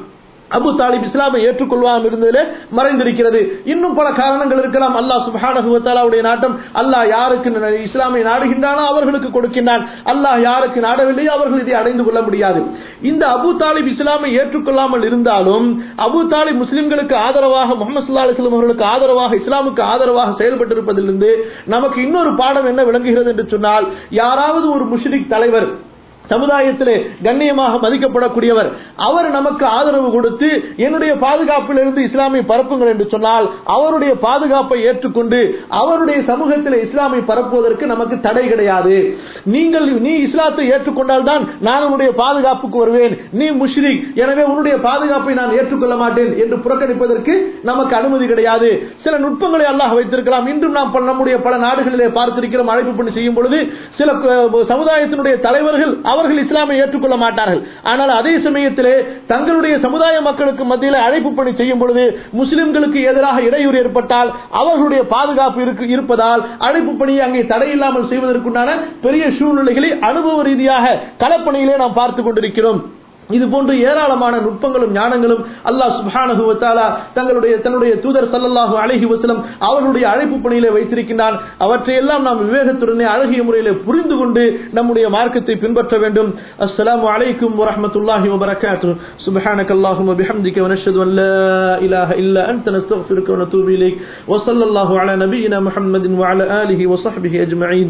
அபு தாலிப் இஸ்லாமை ஏற்றுக்கொள்வாமல் இருந்ததிலே மறைந்திருக்கிறது இன்னும் பல காரணங்கள் இருக்கலாம் அல்லாஹ் சுப்ஹானஹு வ தஆலாவுடைய நாட்டம் அல்லாஹ் யாருக்கு ந- இஸ்லாமை நாடுகின்றானோ அவர்களுக்கு கொடுக்கின்றான் அல்லாஹ் யாருக்கு நாடவில்லையோ அவர்கள் இதை அடைந்து கொள்ள முடியாது இந்த அபு தாலிப் இஸ்லாமை ஏற்றுக்கொள்ளாமல் இருந்தாலும் அபு தாலிப் முஸ்லிம்களுக்கு ஆதரவாக முகமது சல்லா அலிஸ்லாம் அவர்களுக்கு ஆதரவாக இஸ்லாமுக்கு ஆதரவாக செயல்பட்டிருப்பதிலிருந்து நமக்கு இன்னொரு பாடம் என்ன விளங்குகிறது என்று சொன்னால் யாராவது ஒரு முஷ்ரிக் தலைவர் சமுதாயத்திலே கண்ணியமாக மதிக்கப்படக்கூடியவர் அவர் நமக்கு ஆதரவு கொடுத்து என்னுடைய பாதுகாப்பிலிருந்து இஸ்லாமை பரப்புங்கள் என்று சொன்னால் அவருடைய பாதுகாப்பை ஏற்றுக்கொண்டு அவருடைய சமூகத்தில் இஸ்லாமை பரப்புவதற்கு நமக்கு தடை கிடையாது நீங்கள் நீ இஸ்லாத்தை ஏற்றுக்கொண்டால் தான் நான் உன்னுடைய பாதுகாப்புக்கு வருவேன் நீ முஷ்ரிக் எனவே உன்னுடைய பாதுகாப்பை நான் ஏற்றுக்கொள்ள மாட்டேன் என்று புறக்கணிப்பதற்கு நமக்கு அனுமதி கிடையாது சில நுட்பங்களை அல்லாஹ் வைத்திருக்கலாம் இன்றும் நாம் பல- நம்முடைய பல நாடுகளிலே பார்த்திருக்கிறோம் அழைப்பு பண்ணி செய்யும் பொழுது சில அஹ், சமுதாயத்தினுடைய தலைவர்கள் அவர்கள் இஸ்லாமை ஏற்றுக்கொள்ள மாட்டார்கள் ஆனால் அதே சமயத்திலே தங்களுடைய சமுதாய மக்களுக்கு மத்தியில் அழைப்பு பணி செய்யும் பொழுது முஸ்லிம்களுக்கு எதிராக இடையூறு ஏற்பட்டால் அவர்களுடைய பாதுகாப்பு இருக்கு இருப்பதால் அழைப்பு பணியை அங்கே தடையில்லாமல் செய்வதற்குண்டான பெரிய சூழ்நிலைகளை அனுபவ ரீதியாக களப்பணியிலே நாம் பார்த்துக் கொண்டிருக்கிறோம் இது போன்று ஏராளமான நுட்பங்களும் ஞானங்களும் அல்லாஹ் சுப்ஹானஹு வ தஆலா தங்களுடைய தன்னுடைய தூதர் ஸல்லல்லாஹு அலைஹி வஸல்லம் அவர்களுடைய அழைப்பு பணியிலே வைத்திருக்கின்றான் அவற்றையெல்லாம் நாம் விவேகத்துடனே அழகிய முறையிலே புரிந்து கொண்டு நம்முடைய மார்க்கத்தை பின்பற்ற வேண்டும் அஸ்ஸலாமு அலைக்கும் வரஹ்மத்துல்லாஹி வ பரக்காத்துஹு சுப்ஹானக்கல்லாஹும்ம பிஹம்திக வ நஷ்ஹது அன் லா இலாஹ இல்லா அன்த நஸ்தக்ஃபிருக வ நதூபு இலைக் வ ஸல்லல்லாஹு அலா நபியினா முஹம்மதின் வ அலா ஆலிஹி வ ஸஹ்பிஹி அஜ்மஈன்